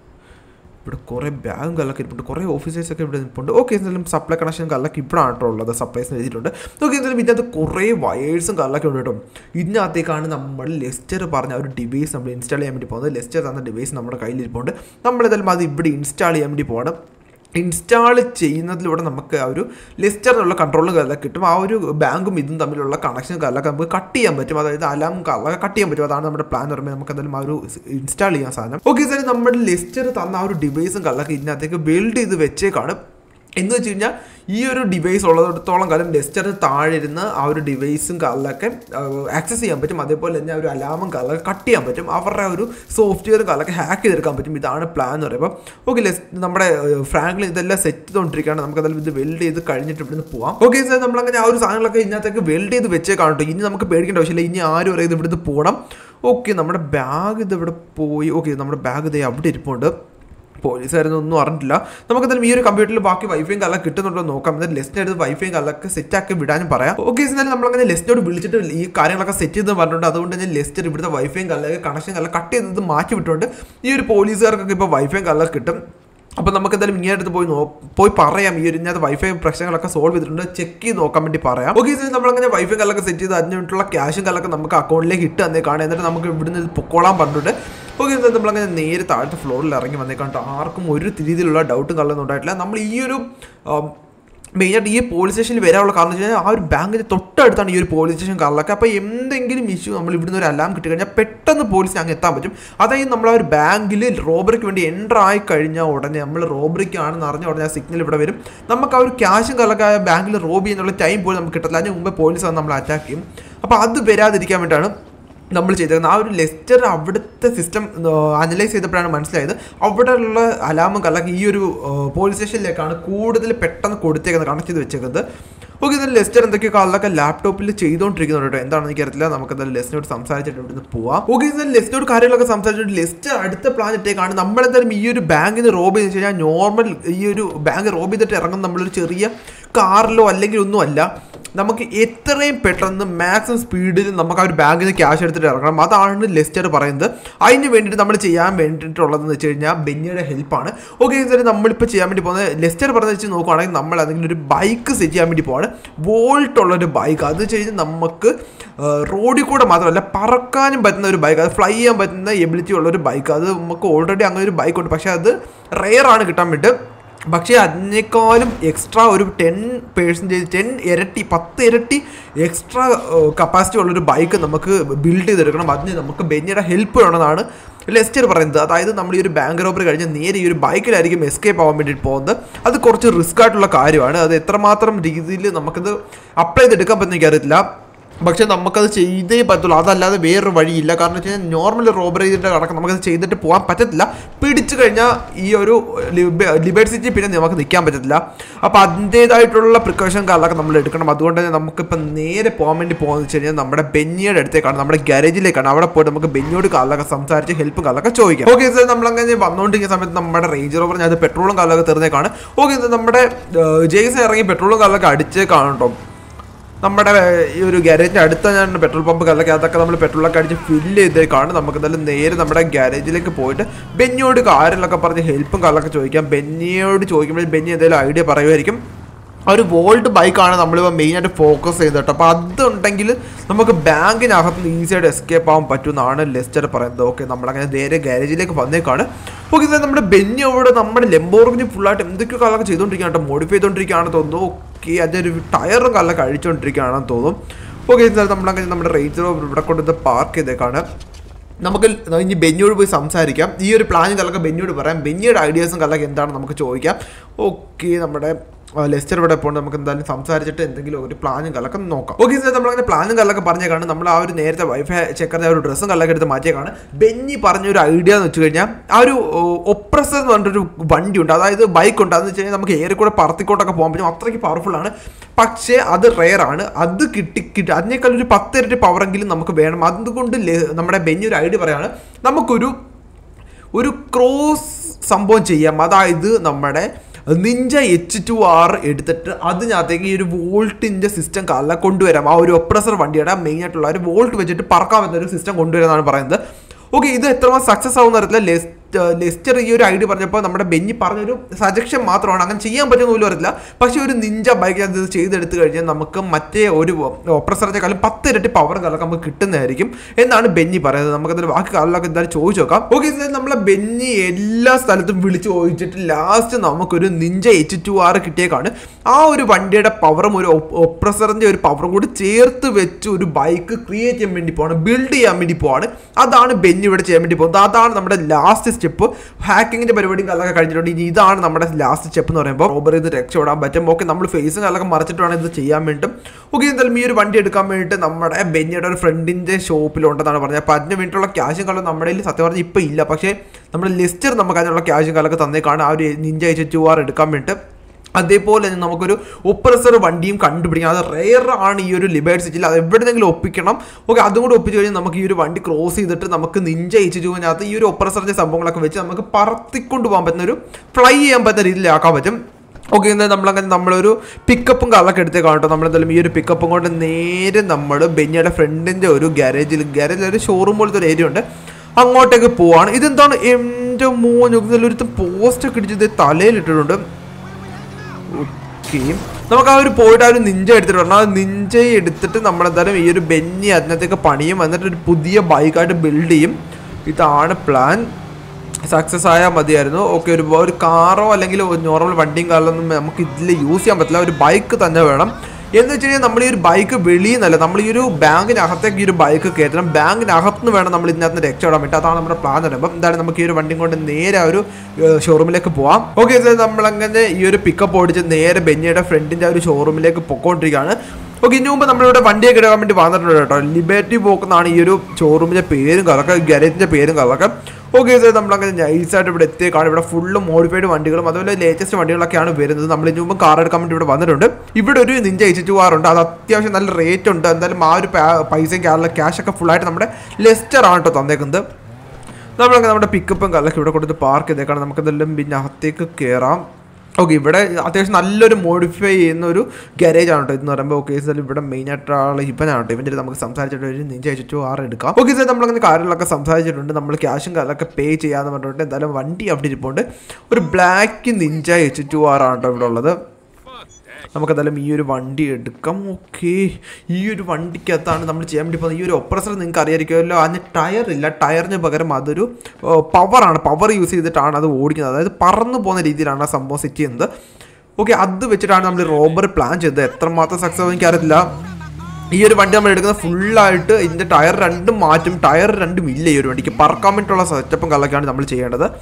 ഇവിടെ കുറേ ബാഗും കല്ലൊക്കെ ഇരിപ്പുണ്ട് കുറേ ഓഫീസേഴ്സൊക്കെ ഇവിടെ നിൽപ്പുണ്ട് ഓക്കെ എന്തായാലും സപ്ലൈ കണക്ഷൻ കല്ലൊക്കെ ഇപ്പോഴാണ് കേട്ടോ ഉള്ളത് സപ്ലൈസ് എഴുതിയിട്ടുണ്ട് ഓക്കെ എന്തായാലും ഇതിനകത്ത് കുറേ വയേഴ്സും കല്ലൊക്കെ ഉണ്ട് കേട്ടോ ഇതിനകത്തേക്കാണ് നമ്മൾ ലെസ്റ്റർ പറഞ്ഞ ഒരു ഡിവൈസ് നമ്മൾ ഇൻസ്റ്റാൾ ചെയ്യാൻ വേണ്ടി പോകുന്നത് ലെസ്റ്റർ തന്ന ഡിവൈസ് നമ്മുടെ കയ്യിലിരിപ്പുണ്ട് നമ്മളെന്തായാലും അത് ഇവിടെ ഇൻസ്റ്റാൾ ചെയ്യാൻ വേണ്ടി പോകണം ഇൻസ്റ്റാൾ ചെയ്യുന്നതിലൂടെ നമുക്ക് ആ ഒരു ലിസ്റ്ററിനുള്ള കൺട്രോളും കാര്യമൊക്കെ കിട്ടും ആ ഒരു ബാങ്കും ഇതും തമ്മിലുള്ള കണക്ഷൻ കാര്യമൊക്കെ നമുക്ക് കട്ട് ചെയ്യാൻ പറ്റും അതായത് അലാം കാര്യമൊക്കെ കട്ട് ചെയ്യാൻ പറ്റും അതാണ് നമ്മുടെ പ്ലാൻ എന്ന് പറയുമ്പോൾ നമുക്ക് എന്തായാലും ആ ഒരു ഇൻസ്റ്റാൾ ചെയ്യാൻ സാധനം ഓക്കെ സാർ നമ്മുടെ ലിസ്റ്റർ തന്ന ആ ഒരു ഡിവൈസും കാര്യമൊക്കെ ഇതിനകത്തേക്ക് ബിൽഡ് ചെയ്ത് വെച്ചേക്കാണ് എന്ന് വെച്ച് കഴിഞ്ഞാൽ ഈ ഒരു ഡിവൈസ് ഉള്ളിടത്തോളം കാലം ലെസ്റ്ററിന് താഴെ ഇരുന്ന് ആ ഒരു ഡിവൈസും കാലിലൊക്കെ ആക്സസ് ചെയ്യാൻ പറ്റും അതേപോലെ തന്നെ ആ ഒരു അലാമും കാലൊക്കെ കട്ട് ചെയ്യാൻ പറ്റും അവരുടെ ആ ഒരു സോഫ്റ്റ്വെയർ കാലൊക്കെ ഹാക്ക് ചെയ്തെടുക്കാൻ പറ്റും ഇതാണ് പ്ലാൻ എന്ന് പറയുമ്പോൾ ഓക്കെ ലെസ് നമ്മുടെ ഫ്രാങ്ക്ലിൻ ഇതെല്ലാം സെറ്റ് ചെയ്തുകൊണ്ടിരിക്കുകയാണ് നമുക്ക് അതെല്ലാം ഇത് വെൽഡ് ചെയ്ത് കഴിഞ്ഞിട്ട് ഇവിടുന്ന് പോവാം ഓക്കെ സാർ നമ്മളങ്ങനെ ആ ഒരു സാധനങ്ങളൊക്കെ ഇതിനകത്തേക്ക് വെൽഡ് ചെയ്ത് വെച്ചേ കാണട്ടോ ഇനി നമുക്ക് പേടിക്കേണ്ട ആവശ്യമില്ല ഇനി ആരും അറിയാതെ ഇവിടുന്ന് പോകണം ഓക്കെ നമ്മുടെ ബാഗ് ഇത് ഇവിടെ പോയി ഓക്കെ നമ്മുടെ ബാഗ് ഇതേ അവിടെ ഇരിപ്പുണ്ട് പോലീസുകാരൊന്നും ഒന്നും അറിഞ്ഞിട്ടില്ല നമുക്ക് എന്തായാലും ഈ ഒരു കമ്പ്യൂട്ടറിൽ ബാക്കി വൈഫൈയും കല്ല കിട്ടുന്നുണ്ടോ എന്ന് നോക്കാം എന്നിട്ട് ലെസ്റ്റിന് എടുത്ത് വൈഫൈയും കല്ലൊക്കെ സെറ്റ് ആക്കി വിടാനും പറയാം ഓക്കെ എന്നാലും നമ്മളങ്ങനെ ലെസ്റ്റിനോട് വിളിച്ചിട്ട് ഈ കാര്യങ്ങളൊക്കെ സെറ്റ് ചെയ്ത് പറഞ്ഞിട്ടുണ്ട് അതുകൊണ്ട് തന്നെ ലെസ്റ്റർ ഇവിടുത്തെ വൈഫൈയും കല്ലൊക്കെ കണക്ഷൻ കല്ല കട്ട് ചെയ്തത് മാറ്റി വിട്ടുകൊണ്ട് ഈ ഒരു പോലീസുകാർക്കൊക്കെ ഇപ്പോൾ വൈഫൈയും കല്ലൊക്കെ കിട്ടും അപ്പോൾ നമുക്ക് എന്തായാലും ഇങ്ങനെ അടുത്ത് പോയി നോ പോയി പറയാം ഈ ഒരു ഇതിനകത്ത് വൈഫൈ പ്രശ്നങ്ങളൊക്കെ സോൾവ് ചെയ്തിട്ടുണ്ട് ചെക്ക് ചെയ്ത് നോക്കാൻ വേണ്ടി പറയാം ഓക്കെ സാർ നമ്മളങ്ങനെ വൈഫൈ കല്ലൊക്കെ സെറ്റ് ചെയ്ത് അതിനുള്ള ക്യാഷും കല്ലൊക്കെ നമുക്ക് അക്കൗണ്ടിലേക്ക് ഇട്ട് തന്നേക്കാണ് എന്നിട്ട് നമുക്ക് ഇവിടുന്ന് ഇത് പൊക്കോളാൻ പറഞ്ഞിട്ടുണ്ട് ഓക്കെ സാർ നമ്മളങ്ങനെ നേരെ താഴത്തെ ഫ്ലോറിൽ ഇറങ്ങി വന്നേക്കാണ്ട് ആർക്കും ഒരു രീതിയിലുള്ള ഡൗട്ടും കള്ളൊന്നും ഉണ്ടായിട്ടില്ല നമ്മൾ ഈ ഒരു മെയിനായിട്ട് ഈ പോലീസ് സ്റ്റേഷനിൽ വരാനുള്ള കാരണം വെച്ച് കഴിഞ്ഞാൽ ആ ഒരു ബാങ്കിന് തൊട്ടടുത്താണ് ഈ ഒരു പോലീസ് സ്റ്റേഷൻ കാറിലൊക്കെ അപ്പോൾ എന്തെങ്കിലും ഇഷ്യൂ നമ്മൾ ഇവിടുന്ന് ഒരു അലാം കിട്ടി കഴിഞ്ഞാൽ പെട്ടെന്ന് പോലീസിന് അങ്ങ് എത്താൻ പറ്റും അതായത് നമ്മൾ ആ ഒരു ബാങ്കിൽ റോബറിക്ക് വേണ്ടി എൻ്റർ ആയി കഴിഞ്ഞാൽ ഉടനെ നമ്മൾ റോബറിക്കാണെന്ന് അറിഞ്ഞ ഉടനെ ആ സിഗ്നൽ ഇവിടെ വരും നമുക്ക് ആ ഒരു ക്യാഷും കള്ളൊക്കെ ആ ബാങ്കിൽ റോബ് ചെയ്യുന്നുള്ള ടൈം പോലും നമുക്ക് കിട്ടത്തില്ല അതിന് മുമ്പ് പോലീസ് വന്ന് നമ്മൾ അറ്റാക്ക് ചെയ്യും അപ്പോൾ അത് വരാതിരിക്കാൻ വേണ്ടിയിട്ടാണ് നമ്മൾ ചെയ്തേക്കുന്നത് ആ ഒരു ലെസ്റ്റർ അവിടുത്തെ സിസ്റ്റം അനലൈസ് ചെയ്തപ്പോഴാണ് മനസ്സിലായത് അവിടെയുള്ള അലാമും കല്ലൊക്കെ ഈ ഒരു പോലീസ് സ്റ്റേഷനിലേക്കാണ് കൂടുതൽ പെട്ടെന്ന് കൊടുത്തേക്കുന്നത് കണക്ട് ചെയ്ത് വെച്ചേക്കുന്നത് ഓക്കെ എന്നാൽ ലെസ്റ്റർ എന്തൊക്കെയോ കാലിലൊക്കെ ലാപ്ടോപ്പിൽ ചെയ്തുകൊണ്ടിരിക്കുന്നുണ്ട് കേട്ടോ എന്താണെന്ന് എനിക്കറിയില്ല നമുക്ക് എന്തായാലും ലെസ്റ്റിനോട് സംസാരിച്ചിട്ട് ഇവിടുന്ന് പോവാം ഓക്കെ എന്നാൽ ലെസ്റ്റിനോട് കാര്യങ്ങളൊക്കെ സംസാരിച്ചിട്ട് ലെസ്റ്റർ അടുത്ത പ്ലാൻ ഇട്ടേക്കാണ് നമ്മളെന്തായാലും ഈ ഒരു ബാങ്കിന് റോബ് ചെയ്തെന്ന് വെച്ച് കഴിഞ്ഞാൽ നോർമൽ ഈ ഒരു ബാങ്ക് റോബ് ചെയ്തിട്ട് ഇറങ്ങുന്ന നമ്മളൊരു ചെറിയ കാറിലോ അല്ലെങ്കിൽ ഒന്നും അല്ല നമുക്ക് എത്രയും പെട്ടെന്ന് മാക്സിമം സ്പീഡിൽ നമുക്ക് ആ ഒരു ബാങ്കിൽ നിന്ന് ക്യാഷ് എടുത്തിട്ട് ഇറങ്ങണം അതാണ് ലെസ്റ്റർ പറയുന്നത് അതിന് വേണ്ടിയിട്ട് നമ്മൾ ചെയ്യാൻ വേണ്ടിയിട്ടുള്ളതെന്ന് വെച്ച് കഴിഞ്ഞാൽ ബെന്നിയുടെ ഹെൽപ്പാണ് ഓക്കെ സാർ നമ്മളിപ്പോൾ ചെയ്യാൻ വേണ്ടി പോകുന്നത് ലെസ്റ്റർ പറഞ്ഞ വെച്ച് നോക്കുവാണെങ്കിൽ നമ്മൾ അതിൽ ഒരു ബൈക്ക് സെറ്റ് ചെയ്യാൻ വേണ്ടി പോവാണ് വോൾട്ട് ഉള്ളൊരു ബൈക്ക് അത് വെച്ച് കഴിഞ്ഞാൽ നമുക്ക് റോഡിൽ കൂടെ മാത്രമല്ല പറക്കാനും പറ്റുന്ന ഒരു ബൈക്ക് അത് ഫ്ലൈ ചെയ്യാൻ പറ്റുന്ന എബിലിറ്റി ഉള്ള ഒരു ബൈക്ക് അത് നമുക്ക് ഓൾറെഡി അങ്ങനെ ഒരു ബൈക്ക് ഉണ്ട് പക്ഷേ അത് റെയർ ആണ് കിട്ടാൻ വേണ്ടി പക്ഷേ അതിനേക്കാളും എക്സ്ട്രാ ഒരു ടെൻ പേഴ്സൻറ്റേജ് ടെൻ ഇരട്ടി പത്ത് ഇരട്ടി എക്സ്ട്രാ കപ്പാസിറ്റി ഉള്ളൊരു ബൈക്ക് നമുക്ക് ബിൽഡ് ചെയ്തെടുക്കണം അതിന് നമുക്ക് ബെന്നിയുടെ ഹെൽപ്പ് വേണമെന്നാണ് ലെസ്റ്റർ പറയുന്നത് അതായത് നമ്മൾ ഈ ഒരു ബാങ്ക് റോബറി കഴിഞ്ഞ് നേരെ ഈ ഒരു ബൈക്കിലായിരിക്കും എസ്കേപ്പ് ആവാൻ വേണ്ടിയിട്ട് പോകുന്നത് അത് കുറച്ച് റിസ്ക് ആയിട്ടുള്ള കാര്യമാണ് അത് എത്രമാത്രം രീതിയിൽ നമുക്കത് അപ്ലൈ ചെയ്തെടുക്കാൻ പറ്റുന്ന എനിക്കറിയത്തില്ല പക്ഷെ നമുക്കത് ചെയ്തേ പറ്റുള്ളൂ അതല്ലാതെ വേറൊരു വഴിയില്ല കാരണം വെച്ച് കഴിഞ്ഞാൽ നോർമൽ റോബറി ചെയ്തിട്ട് കണക്ക് നമുക്കത് ചെയ്തിട്ട് പോകാൻ പറ്റത്തില്ല പിടിച്ചു കഴിഞ്ഞാൽ ഈ ഒരു ലിബേർട്ട് സിറ്റി പിന്നെ നമുക്ക് നിൽക്കാൻ പറ്റത്തില്ല അപ്പോൾ അതിൻ്റേതായിട്ടുള്ള പ്രിക്കോഷൻ കാലൊക്കെ നമ്മൾ എടുക്കണം അതുകൊണ്ട് തന്നെ നമുക്കിപ്പോൾ നേരെ പോകാൻ വേണ്ടി പോകുന്നത് വെച്ച് കഴിഞ്ഞാൽ നമ്മുടെ ബെന്നിയുടെ അടുത്തേക്കാണ് നമ്മുടെ ഗാരേജിലേക്കാണ് അവിടെ പോയിട്ട് നമുക്ക് ബെന്നിയോട് കാലൊക്കെ സംസാരിച്ച് ഹെൽപ്പ് കാലൊക്കെ ചോദിക്കാം ഓക്കെ സാർ നമ്മളങ്ങനെ വന്നുകൊണ്ടിരിക്കുന്ന സമയത്ത് നമ്മുടെ റേഞ്ച് റോവർ ഞാൻ പെട്രോളും കാലൊക്കെ തീർന്നേക്കാണ് ഓക്കെ നമ്മുടെ ജെയ്സ് ഇറങ്ങി പെട്രോളും കാലൊക്കെ അടിച്ചേക്കാണ് കേട്ടോ നമ്മുടെ ഈ ഒരു ഗാരേജിന്റെ അടുത്ത ഞാൻ പെട്രോൾ പമ്പ് കല്ലൊക്കെ അതൊക്കെ നമ്മൾ പെട്രോളൊക്കെ അടിച്ച് ഫില്ല് ചെയ്തേക്കാണ് നമുക്ക് എന്തായാലും നേരെ നമ്മുടെ ഗാരേജിലേക്ക് പോയിട്ട് ബെന്നിയോട് കാര്യങ്ങളൊക്കെ പറഞ്ഞ് ഹെൽപ്പും കല്ലൊക്കെ ചോദിക്കാം ബെന്നിയോട് ചോദിക്കുമ്പോൾ ബെന്നി എന്തെങ്കിലും ഐഡിയ പറയുമായിരിക്കും ആ ഒരു വോൾട്ട് ബൈക്കാണ് നമ്മളിപ്പോൾ മെയിനായിട്ട് ഫോക്കസ് ചെയ്തത് കേട്ടോ അപ്പോൾ അതുണ്ടെങ്കിൽ നമുക്ക് ബാങ്കിനകത്ത് നിന്ന് ഈസിയായിട്ട് എസ്കേപ്പ് ആവാൻ പറ്റുമെന്നാണ് ലെസ്റ്റർ പറയുന്നത് ഓക്കെ നമ്മളങ്ങനെ നേരെ ഗാരേജിലേക്ക് വന്നേക്കാണ് ഓക്കെ സാർ നമ്മുടെ ബെന്നി അവിടെ നമ്മുടെ ലെമ്പോർഗിന് ഫുള്ളായിട്ട് എന്തൊക്കെയോ കാലൊക്കെ ചെയ്തുകൊണ്ടിരിക്കുകയാണ് കേട്ടോ മോഡിഫൈ ചെയ്തുകൊണ്ടിരിക്കുകയാണെന്ന് തോന്നുന്നു ഓക്കെ അതൊരു ടയറും കാലൊക്കെ അഴിച്ചുകൊണ്ടിരിക്കുകയാണെന്ന് തോന്നും ഓക്കെ സാർ നമ്മളങ്ങനെ നമ്മുടെ റേഞ്ചർ ഇവിടെ കൊണ്ടുവന്ന് പാർക്ക് ചെയ്തേക്കാണ് നമുക്ക് ഇനി ബെന്നിയോട് പോയി സംസാരിക്കാം ഈ ഒരു പ്ലാനും കലൊക്കെ ബെന്നിയോട് പറയാം ബെന്നിയുടെ ഐഡിയാസും കലൊക്കെ എന്താണ് നമുക്ക് ചോദിക്കാം ഓക്കെ നമ്മുടെ ആ, ലെസ്റ്റർ ഇവിടെ പോകണം നമുക്ക് എന്തായാലും സംസാരിച്ചിട്ട് എന്തെങ്കിലും ഒരു പ്ലാനും കലൊക്കെ നോക്കാം ഓക്കെ സാർ നമ്മളങ്ങനെ പ്ലാനും കല്ലൊക്കെ പറഞ്ഞേക്കാണ് നമ്മൾ ആ ഒരു നേരത്തെ വൈഫൈ ചെക്കറിന്റെ ആ ഒരു ഡ്രസ്സും കല്ലൊക്കെ എടുത്ത് മാറ്റിയേക്കാണ് ബെന്നി പറഞ്ഞ ഒരു ഐഡിയ എന്ന് വെച്ച് കഴിഞ്ഞാൽ ആ ഒരു ഒപ്രസർ എന്ന് പറഞ്ഞിട്ടൊരു വണ്ടിയുണ്ട് അതായത് ബൈക്ക് ഉണ്ട് അതെന്ന് വെച്ച് കഴിഞ്ഞാൽ നമുക്ക് ഏറെ കൂടെ പറത്തിക്കോട്ടൊക്കെ പോകാൻ പറ്റും അത്രയ്ക്ക് പവർഫുൾ ആണ് പക്ഷേ അത് റെയർ ആണ് അത് കിട്ടി കിട്ടി അതിനേക്കാൾ ഒരു പത്ത് ഇരട്ടി പവറെങ്കിലും നമുക്ക് വേണം അതുകൊണ്ട് ലെ- നമ്മുടെ ബെന്നി ഒരു ഐഡിയ പറയാണ് നമുക്കൊരു ഒരു ക്രോസ് സംഭവം ചെയ്യാം അതായത് നമ്മുടെ നിഞ്ച എച്ച് ടു ആർ എടുത്തിട്ട് അതിനകത്തേക്ക് ഈ ഒരു വോൾട്ടിൻ്റെ സിസ്റ്റം കല്ല കൊണ്ടുവരാം ആ ഒരു ഒപ്രസർ വണ്ടിയുടെ മെയിൻ ആയിട്ടുള്ള ഒരു വോൾട്ട് വെച്ചിട്ട് പറക്കാൻ പറ്റുന്ന ഒരു സിസ്റ്റം കൊണ്ടുവരാമെന്നാണ് പറയുന്നത് ഓക്കെ ഇത് എത്രമാത്രം സക്സസ് ആവുന്ന അറിയത്തില്ല ലെസ് ലെസ്റ്റർ ഈ ഒരു ഐഡിയ പറഞ്ഞപ്പോൾ നമ്മുടെ ബെന്നി പറഞ്ഞൊരു സജഷൻ മാത്രമാണ് അങ്ങനെ ചെയ്യാൻ പറ്റുമെന്ന് പോലും അറിയില്ല പക്ഷേ ഒരു നിഞ്ച ബൈക്ക് അത് ചെയ്തെടുത്തു കഴിഞ്ഞാൽ നമുക്ക് മറ്റേ ഒരു ഓപ്പറേറ്ററേക്കാളും പത്ത് ഇരട്ടി പവർ കാലൊക്കെ നമുക്ക് കിട്ടുന്നതായിരിക്കും എന്നാണ് ബെന്നി പറയുന്നത് നമുക്കതിൽ ബാക്കി കാലിലൊക്കെ എന്തായാലും ചോദിച്ചു നോക്കാം ഓക്കെ നമ്മളെ ബെന്നി എല്ലാ സ്ഥലത്തും വിളിച്ച് ചോദിച്ചിട്ട് ലാസ്റ്റ് നമുക്കൊരു നിഞ്ച എച്ച് ടു ആർ കിട്ടിയേക്കാണ് ആ ഒരു വണ്ടിയുടെ പവറും ഒരു ഒപ്രസറിന്റെ ഒരു പവറും കൂടി ചേർത്ത് വെച്ച് ഒരു ബൈക്ക് ക്രിയേറ്റ് ചെയ്യാൻ വേണ്ടി പോവാണ് ബിൽഡ് ചെയ്യാൻ വേണ്ടി പോവാണ് അതാണ് ബെന്നി ഇവിടെ ചെയ്യാൻ വേണ്ടി പോകുന്നത് അതാണ് നമ്മുടെ ലാസ്റ്റ് സ്റ്റെപ്പ് ഹാക്കിങ്ങിന്റെ പരിപാടിയും കല്ലൊക്കെ കഴിഞ്ഞിട്ടുണ്ട് ഇനി ഇതാണ് നമ്മുടെ ലാസ്റ്റ് സ്റ്റെപ്പ് എന്ന് പറയുമ്പോൾ റോബർ ഇത് രക്ഷപ്പെടാൻ പറ്റും ഓക്കെ നമ്മൾ ഫേസും കല്ലൊക്കെ മറച്ചിട്ട് വേണം ഇത് ചെയ്യാൻ വേണ്ടിയിട്ടും ഓക്കെ എന്തായാലും ഈ ഒരു വണ്ടി എടുക്കാൻ വേണ്ടിയിട്ട് നമ്മുടെ ബെന്നിയുടെ ഒരു ഫ്രണ്ടിന്റെ ഷോപ്പിലുണ്ടെന്നാണ് പറഞ്ഞത് അപ്പോൾ അതിന് വേണ്ടിയിട്ടുള്ള ക്യാഷും കല്ലും നമ്മുടെ കയ്യിൽ സത്യം പറഞ്ഞാൽ ഇപ്പോൾ ഇല്ല പക്ഷേ നമ്മുടെ ലിസ്റ്റർ നമുക്ക് അതിനുള്ള ക്യാഷും കല്ലൊക്കെ തന്നേക്കാണ് ആ ഒരു നിഞ്ച എച്ച് ടു ആർ എടുക്കാൻ വേണ്ടിയിട്ട് അതേപോലെ തന്നെ നമുക്കൊരു ഒപ്രസർ വണ്ടിയും കണ്ടുപിടിക്കണം അത് റെയർ ആണ് ഈ ഒരു ലിബേർട്ട് സിറ്റിയിൽ അത് എവിടെന്നെങ്കിലും ഒപ്പിക്കണം ഓക്കെ അതും കൂടെ ഒപ്പിച്ച് കഴിഞ്ഞാൽ നമുക്ക് ഈ ഒരു വണ്ടി ക്രോസ് ചെയ്തിട്ട് നമുക്ക് നിഞ്ച അയച്ചു ചുവനകത്ത് ഈ ഒരു ഒപ്രസറിന്റെ സംഭവങ്ങളൊക്കെ വെച്ച് നമുക്ക് പറത്തിക്കൊണ്ട് പോകാൻ പറ്റുന്ന ഒരു ഫ്ലൈ ചെയ്യാൻ പറ്റുന്ന രീതിയിലാക്കാൻ പറ്റും ഓക്കെ എന്നാൽ നമ്മളങ്ങനെ നമ്മളൊരു പിക്കപ്പും കാലൊക്കെ എടുത്തേ കാണട്ടോ നമ്മളെന്തായാലും ഈ ഒരു പിക്കപ്പും കൊണ്ട് നേരെ നമ്മൾ ബെന്നിയുടെ ഫ്രണ്ടിൻ്റെ ഒരു ഗാരേജിൽ ഗാരേജിൽ ഒരു ഷോറൂം പോലത്തെ ഒരു ഏരിയ ഉണ്ട് അങ്ങോട്ടേക്ക് പോവാണ് ഇതെന്താണ് എൻ്റെ മോൻ ഒരു പോസ്റ്റ് ഒക്കെ ഇടിച്ചത് തലയിലിട്ടിട്ടുണ്ട് ഓക്കെ നമുക്ക് ആ ഒരു പോയിട്ട് ആ ഒരു നിഞ്ച എടുത്തിട്ട് വരണം ആ നിഞ്ച എടുത്തിട്ട് നമ്മളെന്തായാലും ഈ ഒരു ബെന്നി അതിനകത്തേക്ക് പണിയും എന്നിട്ട് ഒരു പുതിയ ബൈക്കായിട്ട് ബിൽഡ് ചെയ്യും ഇതാണ് പ്ലാൻ സക്സസ് ആയാൽ മതിയായിരുന്നു ഓക്കെ ഒരു ഒരു കാറോ അല്ലെങ്കിൽ നോർമൽ വണ്ടിയും കാറിലൊന്നും നമുക്ക് ഇതിൽ യൂസ് ചെയ്യാൻ പറ്റില്ല ഒരു ബൈക്ക് തന്നെ വേണം എന്ന് വെച്ച് കഴിഞ്ഞാൽ നമ്മൾ ഈ ഒരു ബൈക്ക് വെളിയിൽ നിന്നല്ല നമ്മൾ ഈ ഒരു ബാങ്കിനകത്തേക്ക് ഈ ഒരു ബൈക്ക് കയറ്റണം ബാങ്കിനകത്ത് നിന്ന് വേണം നമ്മൾ ഇതിനകത്ത് നിന്ന് രക്ഷപ്പെടാൻ പറ്റും അതാണ് നമ്മുടെ പ്ലാൻ പറയുമ്പോൾ എന്തായാലും നമുക്ക് ഈ ഒരു വണ്ടിയും കൊണ്ട് നേരെ ആ ഒരു ഷോറൂമിലേക്ക് പോവാം ഓക്കെ സാർ നമ്മളങ്ങനെ ഈ ഒരു പിക്കപ്പ് ഓടിച്ച് നേരെ ബെന്നിയുടെ ഫ്രണ്ടിൻ്റെ ആ ഒരു ഷോറൂമിലേക്ക് പൊക്കോണ്ടിരിക്കുകയാണ് ഓക്കെ ഇതിനു മുമ്പ് നമ്മളിവിടെ വണ്ടിയൊക്കെ എടുക്കാൻ വേണ്ടി വന്നിട്ടുണ്ട് കേട്ടോ ലിബർട്ടി പോക്ക് എന്നാണ് ഈ ഒരു ഷോറൂമിൻ്റെ പേരും കളൊക്കെ ഗാരേജിൻ്റെ പേരും കളൊക്കെ ഓക്കെ സാർ നമ്മളങ്ങനെ നൈസായിട്ട് ഇവിടെ എത്തിയേക്കാണ് ഇവിടെ ഫുള്ള് മോഡിഫൈഡ് വണ്ടികളും അതുപോലെ ലേറ്റസ്റ്റ് വണ്ടികളൊക്കെയാണ് വരുന്നത് നമ്മൾ ഇതിനു മുമ്പ് കാർ എടുക്കാൻ വേണ്ടി ഇവിടെ വന്നിട്ടുണ്ട് ഇവിടെ ഒരു നിഞ്ച എച്ച് ടു ആർ ഉണ്ട് അത് അത്യാവശ്യം നല്ല റേറ്റ് ഉണ്ട് എന്തായാലും ആ ഒരു പാ- പൈസയും ക്യാഷ് ഒക്കെ ഫുള്ളായിട്ട് നമ്മുടെ ലെസ്റ്റർ ആണ് കേട്ടോ തന്നേക്കുന്നത് നമ്മളങ്ങനെ നമ്മുടെ പിക്കപ്പും കല്ലൊക്കെ ഇവിടെ കൊടുത്ത് പാർക്ക് ചെയ്തേക്കാണ് നമുക്ക് എന്തെല്ലാം പിന്നെ അകത്തേക്ക് കയറാം ഓക്കെ ഇവിടെ അത്യാവശ്യം നല്ലൊരു മോഡിഫൈ ചെയ്യുന്ന ഒരു ഗാരേജ് ആണ് കേട്ടോ ഇതെന്ന് പറയുമ്പോൾ ഓക്കെ സാർ ഇവിടെ മെയിൻ ആയിട്ട് ആൾ ഇവനാണ് കേട്ടോ ഇവൻ്റെ അടുത്ത് നമുക്ക് സംസാരിച്ചിട്ട് ഒരു നിഞ്ച അയച്ചിട്ട് ആറ് എടുക്കാം ഓക്കെ സാർ നമ്മളങ്ങനെ കാര്യങ്ങളൊക്കെ സംസാരിച്ചിട്ടുണ്ട് നമ്മൾ ക്യാഷും കാലൊക്കെ പേ ചെയ്യാന്ന് പറഞ്ഞിട്ട് എന്തായാലും വണ്ടി അവിടെ ഇരിപ്പുണ്ട് ഒരു black Ninja H two R ആണ് കേട്ടോ ഇവിടെ ഉള്ളത് നമുക്ക് എന്തായാലും ഈ ഒരു വണ്ടി എടുക്കാം ഓക്കെ ഈ ഒരു വണ്ടിക്കകത്താണ് നമ്മൾ ചെയ്യാൻ വേണ്ടി പോകുന്നത് ഈ ഒരു ഒപ്രസർ നിങ്ങൾക്ക് അറിയായിരിക്കുമല്ലോ അതിന് ടയർ ഇല്ല ടയറിന് പകരം അതൊരു പവറാണ് പവർ യൂസ് ചെയ്തിട്ടാണ് അത് ഓടിക്കുന്നത് അതായത് പറന്നു പോകുന്ന രീതിയിലാണ് ആ സംഭവം സെറ്റ് ചെയ്യുന്നത് ഓക്കെ അത് വെച്ചിട്ടാണ് നമ്മൾ റോബർ പ്ലാൻ ചെയ്തത് എത്രമാത്രം സക്സസ് ആവും എനിക്കറിയത്തില്ല ഈ ഒരു വണ്ടി നമ്മൾ എടുക്കുന്നത് ഫുള്ളായിട്ട് ഇതിൻ്റെ ടയർ രണ്ടും മാറ്റും ടയർ രണ്ടും ഇല്ല ഈ ഒരു വണ്ടിക്ക് പറക്കാൻ വേണ്ടിയിട്ടുള്ള സെറ്റപ്പും കളൊക്കെയാണ് നമ്മൾ ചെയ്യേണ്ടത്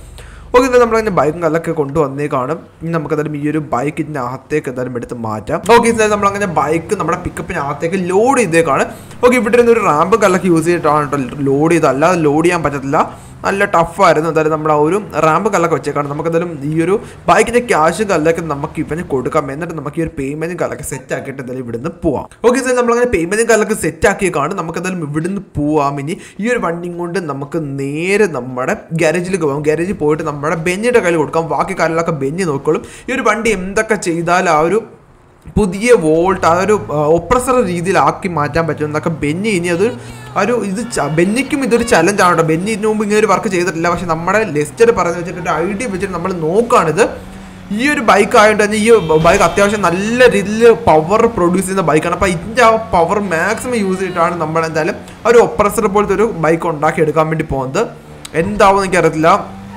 ഓക്കെ എന്തായാലും നമ്മളതിൻ്റെ ബൈക്കും കല്ലൊക്കെ കൊണ്ടുവന്നേ കാണും ഇനി നമുക്ക് എന്തായാലും ഈ ഒരു ബൈക്ക് ഇതിൻ്റെ അകത്തേക്ക് എന്തായാലും എടുത്ത് മാറ്റാം ഓക്കെ എന്തായാലും നമ്മളങ്ങനെ ബൈക്ക് നമ്മുടെ പിക്കപ്പിനകത്തേക്ക് ലോഡ് ചെയ്തേക്കാണ് ഓക്കെ ഇവിടെ ഇരുന്ന് ഒരു റാമ്പ് കല്ലൊക്കെ യൂസ് ചെയ്തിട്ടാണ് കേട്ടോ ലോഡ് ചെയ്ത് അല്ലാതെ ലോഡ് ചെയ്യാൻ പറ്റത്തില്ല നല്ല ടഫായിരുന്നു എന്തായാലും നമ്മൾ ആ ഒരു റാമ്പ് കല്ലൊക്കെ വെച്ചേക്കാണ് നമുക്ക് എന്തായാലും ഈ ഒരു ബൈക്കിന്റെ ക്യാഷ് കല്ലൊക്കെ നമുക്ക് ഇവന് കൊടുക്കാം എന്നിട്ട് നമുക്ക് ഈ ഒരു പേയ്മെന്റും കല്ലൊക്കെ സെറ്റ് ആക്കിയിട്ട് എന്തായാലും ഇവിടുന്ന് പോവാം ഓക്കെ സാർ നമ്മളങ്ങനെ പേയ്മെന്റും കല്ലൊക്കെ സെറ്റ് ആക്കിയേക്കാണ് നമുക്ക് എന്തായാലും ഇവിടുന്ന് പോവാം ഇനി ഈ ഒരു വണ്ടിയും കൊണ്ട് നമുക്ക് നേരെ നമ്മുടെ ഗാരേജിലേക്ക് പോകാം ഗാരേജിൽ പോയിട്ട് നമ്മുടെ ബെഞ്ഞിയുടെ കയ്യിൽ കൊടുക്കാം ബാക്കി കാര്യങ്ങളൊക്കെ ബെഞ്ഞ് നോക്കോളും ഈ ഒരു വണ്ടി എന്തൊക്കെ ചെയ്താൽ ആ ഒരു പുതിയ വോൾട്ട് ആ ഒരു ഒപ്രസർ രീതിയിലാക്കി മാറ്റാൻ പറ്റും എന്നൊക്കെ ബെന്നി ഇനി അത് ആ ഒരു ഇത് ച- ബെന്നിക്കും ഇതൊരു ചലഞ്ച് ആണ് കേട്ടോ ബെന്നി ഇതിനു മുമ്പ് ഇങ്ങനെ ഒരു വർക്ക് ചെയ്തിട്ടില്ല പക്ഷെ നമ്മുടെ ലെസ്റ്റർ പറഞ്ഞു വെച്ചിട്ട് ഒരു ഐഡിയ വെച്ചിട്ട് നമ്മൾ നോക്കുകയാണിത് ഈ ഒരു ബൈക്ക് ആയതുകൊണ്ട് തന്നെ ഈ ബൈക്ക് അത്യാവശ്യം നല്ല രീതിയിൽ പവർ പ്രൊഡ്യൂസ് ചെയ്യുന്ന ബൈക്കാണ് അപ്പോൾ ഇതിൻ്റെ ആ പവർ മാക്സിമം യൂസ് ചെയ്തിട്ടാണ് നമ്മൾ എന്തായാലും ആ ഒരു ഒപ്രസർ പോലത്തെ ഒരു ബൈക്ക് ഉണ്ടാക്കി എടുക്കാൻ വേണ്ടി പോകുന്നത് എന്താവും എനിക്കറിയത്തില്ല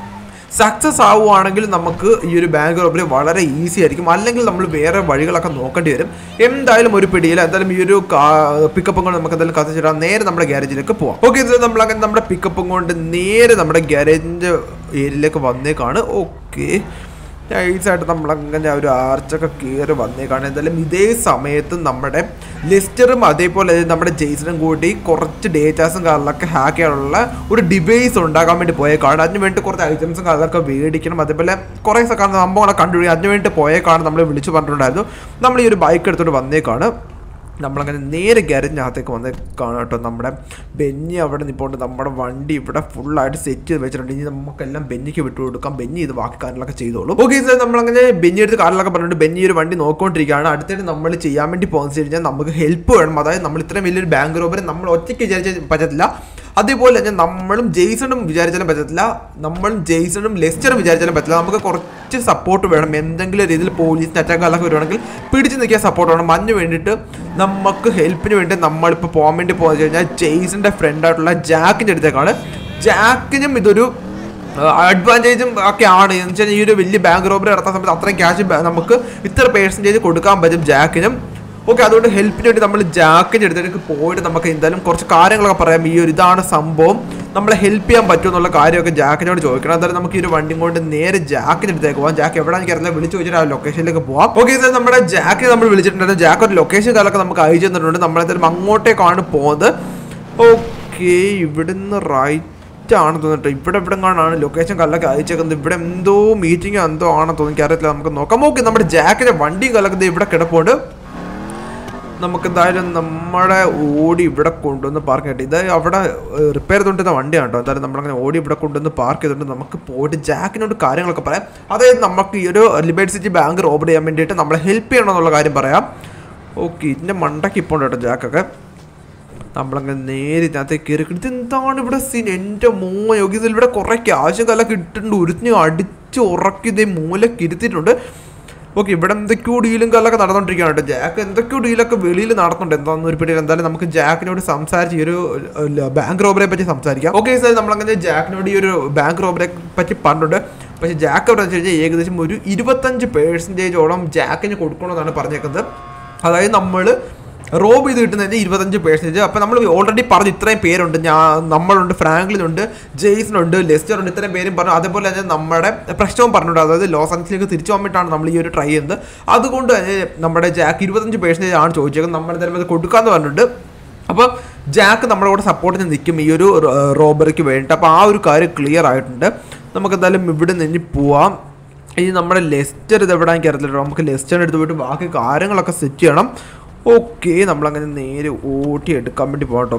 സക്സസ് ആവുകയാണെങ്കിൽ നമുക്ക് ഈ ഒരു ബാങ്ക് റോബറി വളരെ ഈസി ആയിരിക്കും അല്ലെങ്കിൽ നമ്മൾ വേറെ വഴികളൊക്കെ നോക്കേണ്ടി വരും എന്തായാലും ഒരു പിടിയില്ല എന്തായാലും ഈ ഒരു പിക്കപ്പും കൊണ്ട് നമുക്ക് എന്തായാലും കത്തിച്ചിടാം നേരെ നമ്മുടെ ഗ്യാരേജിലേക്ക് പോവാം ഓക്കെ ഇത് നമ്മൾ അങ്ങനെ നമ്മുടെ പിക്കപ്പും കൊണ്ട് നേരെ നമ്മുടെ ഗ്യാരേജിൻ്റെ ഏരിയയിലേക്ക് വന്നേക്കാണ് ഓക്കെ നൈസായിട്ട് നമ്മളങ്ങനെ ഒരു ആർച്ചൊക്കെ കയറി വന്നേക്കാണ് എന്തായാലും ഇതേ സമയത്ത് നമ്മുടെ ലിസ്റ്ററും അതേപോലെ നമ്മുടെ ജെയ്സണും കൂടി കുറച്ച് ഡേറ്റാസും കാര്യങ്ങളൊക്കെ ഹാക്ക് ചെയ്യാനുള്ള ഒരു ഡിവൈസ് ഉണ്ടാക്കാൻ വേണ്ടി പോയേക്കാണ് അതിന് വേണ്ടി കുറച്ച് ഐറ്റംസും കാര്യങ്ങളൊക്കെ മേടിക്കണം അതേപോലെ കുറേ സംഭവങ്ങളൊക്കെ കണ്ടുപിടിക്കും അതിന് വേണ്ടി പോയേക്കാണ് നമ്മൾ വിളിച്ചു പറഞ്ഞിട്ടുണ്ടായിരുന്നു നമ്മൾ ഈ ഒരു ബൈക്ക് എടുത്തോണ്ട് വന്നേക്കാണ് നമ്മളങ്ങനെ നേരെ ഗ്യാരേജിനകത്തേക്ക് വന്ന് കാണാം കേട്ടോ നമ്മുടെ ബെന്നി അവിടെ നിൽപ്പുണ്ട് നമ്മുടെ വണ്ടി ഇവിടെ ഫുള്ളായിട്ട് സെറ്റ് ചെയ്ത് വെച്ചിട്ടുണ്ട് ഇനി നമുക്കെല്ലാം ബെന്നിക്ക് വിട്ടു കൊടുക്കാം ബെന്നി ഇത് ബാക്കി കാര്യങ്ങളൊക്കെ ചെയ്തോളൂ ഓക്കെ സാർ നമ്മളങ്ങനെ ബെന്നി എടുത്ത് കാര്യങ്ങളൊക്കെ പറഞ്ഞിട്ട് ബെന്നി ഒരു വണ്ടി നോക്കിക്കൊണ്ടിരിക്കുകയാണ് അടുത്തായിട്ട് നമ്മൾ ചെയ്യാൻ വേണ്ടി പോകുന്നത് വെച്ച് കഴിഞ്ഞാൽ നമുക്ക് ഹെൽപ്പ് വേണം അതായത് നമ്മൾ ഇത്രയും വലിയൊരു ബാങ്ക് റോബറി നമ്മൾ ഒറ്റയ്ക്ക് വിചാരിച്ചാൽ പറ്റത്തില്ല അതേപോലെ തന്നെ നമ്മളും ജെയ്സണും വിചാരിച്ചാലും പറ്റത്തില്ല നമ്മളും ജെയ്സണും ലെസ്റ്ററും വിചാരിച്ചാലും പറ്റില്ല നമുക്ക് കുറച്ച് സപ്പോർട്ട് വേണം എന്തെങ്കിലും രീതിയിൽ പോലീസിന് അറ്റാക്ക് അതൊക്കെ വരുവാണെങ്കിൽ പിടിച്ച് നിൽക്കാൻ സപ്പോർട്ട് വേണം അതിന് വേണ്ടിയിട്ട് നമുക്ക് ഹെൽപ്പിന് വേണ്ടി നമ്മളിപ്പോൾ പോകാൻ വേണ്ടി പോകുന്നത് കഴിഞ്ഞാൽ ജെയ്സന്റെ ഫ്രണ്ടായിട്ടുള്ള ജാക്കിൻ്റെ അടുത്തേക്കാണ് ജാക്കിനും ഇതൊരു അഡ്വാൻറ്റേജും ഒക്കെ ആണ് എന്ന് വെച്ചാൽ ഈ ഒരു വലിയ ബാങ്ക് റോബറി നടത്താൻ സമയത്ത് അത്രയും ക്യാഷ് നമുക്ക് ഇത്ര പേഴ്സൻറ്റേജ് കൊടുക്കാൻ പറ്റും ജാക്കിനും ഓക്കെ അതുകൊണ്ട് ഹെൽപ്പിന് വേണ്ടി നമ്മൾ ജാക്കിൻ്റെ അടുത്തേക്ക് പോയിട്ട് നമുക്ക് എന്തായാലും കുറച്ച് കാര്യങ്ങളൊക്കെ പറയാം ഈ ഒരു ഇതാണ് സംഭവം നമ്മളെ ഹെൽപ്പ് ചെയ്യാൻ പറ്റുമോ എന്നുള്ള കാര്യമൊക്കെ ജാക്കിനോട് ചോദിക്കണം എന്തായാലും നമുക്ക് ഈ ഒരു വണ്ടി കൊണ്ട് നേരെ ജാക്കിൻ്റെ അടുത്തേക്ക് പോകാം ജാക്ക് എവിടെ എനിക്ക് അറിയില്ല വിളിച്ച് ചോദിച്ചിട്ട് ആ ലൊക്കേഷനിലേക്ക് പോവാം ഓക്കെ സാർ നമ്മുടെ ജാക്കിനെ നമ്മൾ വിളിച്ചിട്ടുണ്ടായിരുന്നു ജാക്ക് ഒരു ലൊക്കേഷൻ കാലൊക്കെ നമുക്ക് അയച്ചു തന്നിട്ടുണ്ട് നമ്മളെന്തായാലും അങ്ങോട്ടേക്കാണ് പോകുന്നത് ഓക്കെ ഇവിടുന്ന് റൈറ്റ് ആണ് തോന്നിട്ട് ഇവിടെ ഇവിടെ കാണാണ് ലൊക്കേഷൻ കല്ലൊക്കെ അയച്ചേക്കുന്നത് ഇവിടെ എന്തോ മീറ്റിംഗ് എന്തോ ആണെന്ന് തോന്നി എനിക്കറിയത്തില്ല നമുക്ക് നോക്കാം ഓക്കെ നമ്മുടെ ജാക്കിന്റെ വണ്ടിയും കല്ലൊക്കെ ദേ ഇവിടെ കിടപ്പുണ്ട് നമുക്ക് എന്തായാലും നമ്മുടെ ഓടി ഇവിടെ കൊണ്ടുവന്ന് പാർക്ക് ചെയ്തിട്ട് ഇത് അവിടെ റിപ്പയർ ചെയ്തുകൊണ്ടിരുന്ന വണ്ടിയാണ് കേട്ടോ എന്തായാലും നമ്മളങ്ങനെ ഓടി ഇവിടെ കൊണ്ടുവന്ന് പാർക്ക് ചെയ്തിട്ട് നമുക്ക് പോയിട്ട് ജാക്കിനോട് കാര്യങ്ങളൊക്കെ പറയാം അതായത് നമുക്ക് ഈ ഒരു ലിബേർട്ട് സിറ്റി ബാങ്ക് റോബർ ചെയ്യാൻ വേണ്ടിയിട്ട് നമ്മളെ ഹെൽപ്പ് ചെയ്യണം എന്നുള്ള കാര്യം പറയാം ഓക്കെ ഇതിൻ്റെ മണ്ടയ്ക്ക് ഇപ്പോൾ ഉണ്ട് കേട്ടോ ജാക്കൊക്കെ നമ്മളങ്ങനെ നേരെ ഇതിനകത്തേക്ക് കയറി ഇത് എന്താണ് ഇവിടെ സീൻ എൻ്റെ മോൻ യോഗി ഇതിൽ ഇവിടെ കുറേ ക്യാഷും കല്ലൊക്കെ ഇട്ടിട്ടുണ്ട് ഉരുത്തിന് അടിച്ച് ഉറക്കി ഇതേ മൂലക്ക് ഇരുത്തിയിട്ടുണ്ട് ഓക്കെ ഇവിടെ എന്തൊക്കെയോ ഡീലും കല്ലൊക്കെ നടന്നുകൊണ്ടിരിക്കുകയാണ് കേട്ടോ ജാക്ക് എന്തൊക്കെയോ ഡീലൊക്കെ വെളിയിൽ നടക്കുന്നുണ്ട് എന്താണെന്ന് ഒരു പിടിയിൽ എന്തായാലും നമുക്ക് ജാക്കിനോട് സംസാരിച്ച് ഈ ഒരു ബാങ്ക് റോബറിയെ പറ്റി സംസാരിക്കാം ഓക്കെ സാർ നമ്മളങ്ങനെ ജാക്കിനോട് ഈ ഒരു ബാങ്ക് റോബറിയെ പറ്റി പറഞ്ഞിട്ടുണ്ട് പക്ഷേ ജാക്ക് അവിടെ വെച്ച് കഴിഞ്ഞാൽ ഏകദേശം ഒരു ഇരുപത്തഞ്ച് പേഴ്സൻറ്റേജോളം ജാക്കിന് കൊടുക്കണമെന്നാണ് പറഞ്ഞേക്കുന്നത് അതായത് നമ്മൾ റോബ് ചെയ്ത് കിട്ടുന്നതിന് ഇരുപത്തഞ്ച് പേഴ്സൻറ്റേജ് അപ്പോൾ നമ്മൾ ഓൾറെഡി പറഞ്ഞു ഇത്രയും പേരുണ്ട് ഞാൻ നമ്മളുണ്ട് ഫ്രാങ്ക്ലിനുണ്ട് ജെയ്സനുണ്ട് ലെസ്റ്റർ ഉണ്ട് ഇത്രയും പേരും പറഞ്ഞു അതേപോലെ തന്നെ നമ്മുടെ പ്രശ്നവും പറഞ്ഞിട്ടുണ്ട് അതായത് ലോസ് ആഞ്ചസിലേക്ക് തിരിച്ചു വന്നിട്ടാണ് നമ്മൾ ഈ ഒരു ട്രൈ ചെയ്യുന്നത് അതുകൊണ്ട് തന്നെ നമ്മുടെ ജാക്ക് ഇരുപത്തഞ്ച് പേഴ്സൻറ്റേജ് ആണ് ചോദിച്ചേക്കുന്നത് നമ്മൾ എന്തായാലും അത് കൊടുക്കാമെന്ന് പറഞ്ഞിട്ടുണ്ട് അപ്പോൾ ജാക്ക് നമ്മുടെ കൂടെ സപ്പോർട്ടിന് നിൽക്കും ഈ ഒരു റോബറിക്ക് വേണ്ടിയിട്ട് അപ്പോൾ ആ ഒരു കാര്യം ക്ലിയർ ആയിട്ടുണ്ട് നമുക്ക് എന്തായാലും ഇവിടെ നിന്ന് പോവാം ഇനി നമ്മുടെ ലെസ്റ്റർ ഇത് എവിടെ എനിക്ക് അറിയത്തില്ല നമുക്ക് ലെസ്റ്ററിൻ്റെ അടുത്ത് പോയിട്ട് ബാക്കി കാര്യങ്ങളൊക്കെ സെറ്റ് ചെയ്യണം ഓക്കെ നമ്മളങ്ങനെ നേരെ ഓട്ടി എടുക്കാൻ വേണ്ടി പോകട്ടോ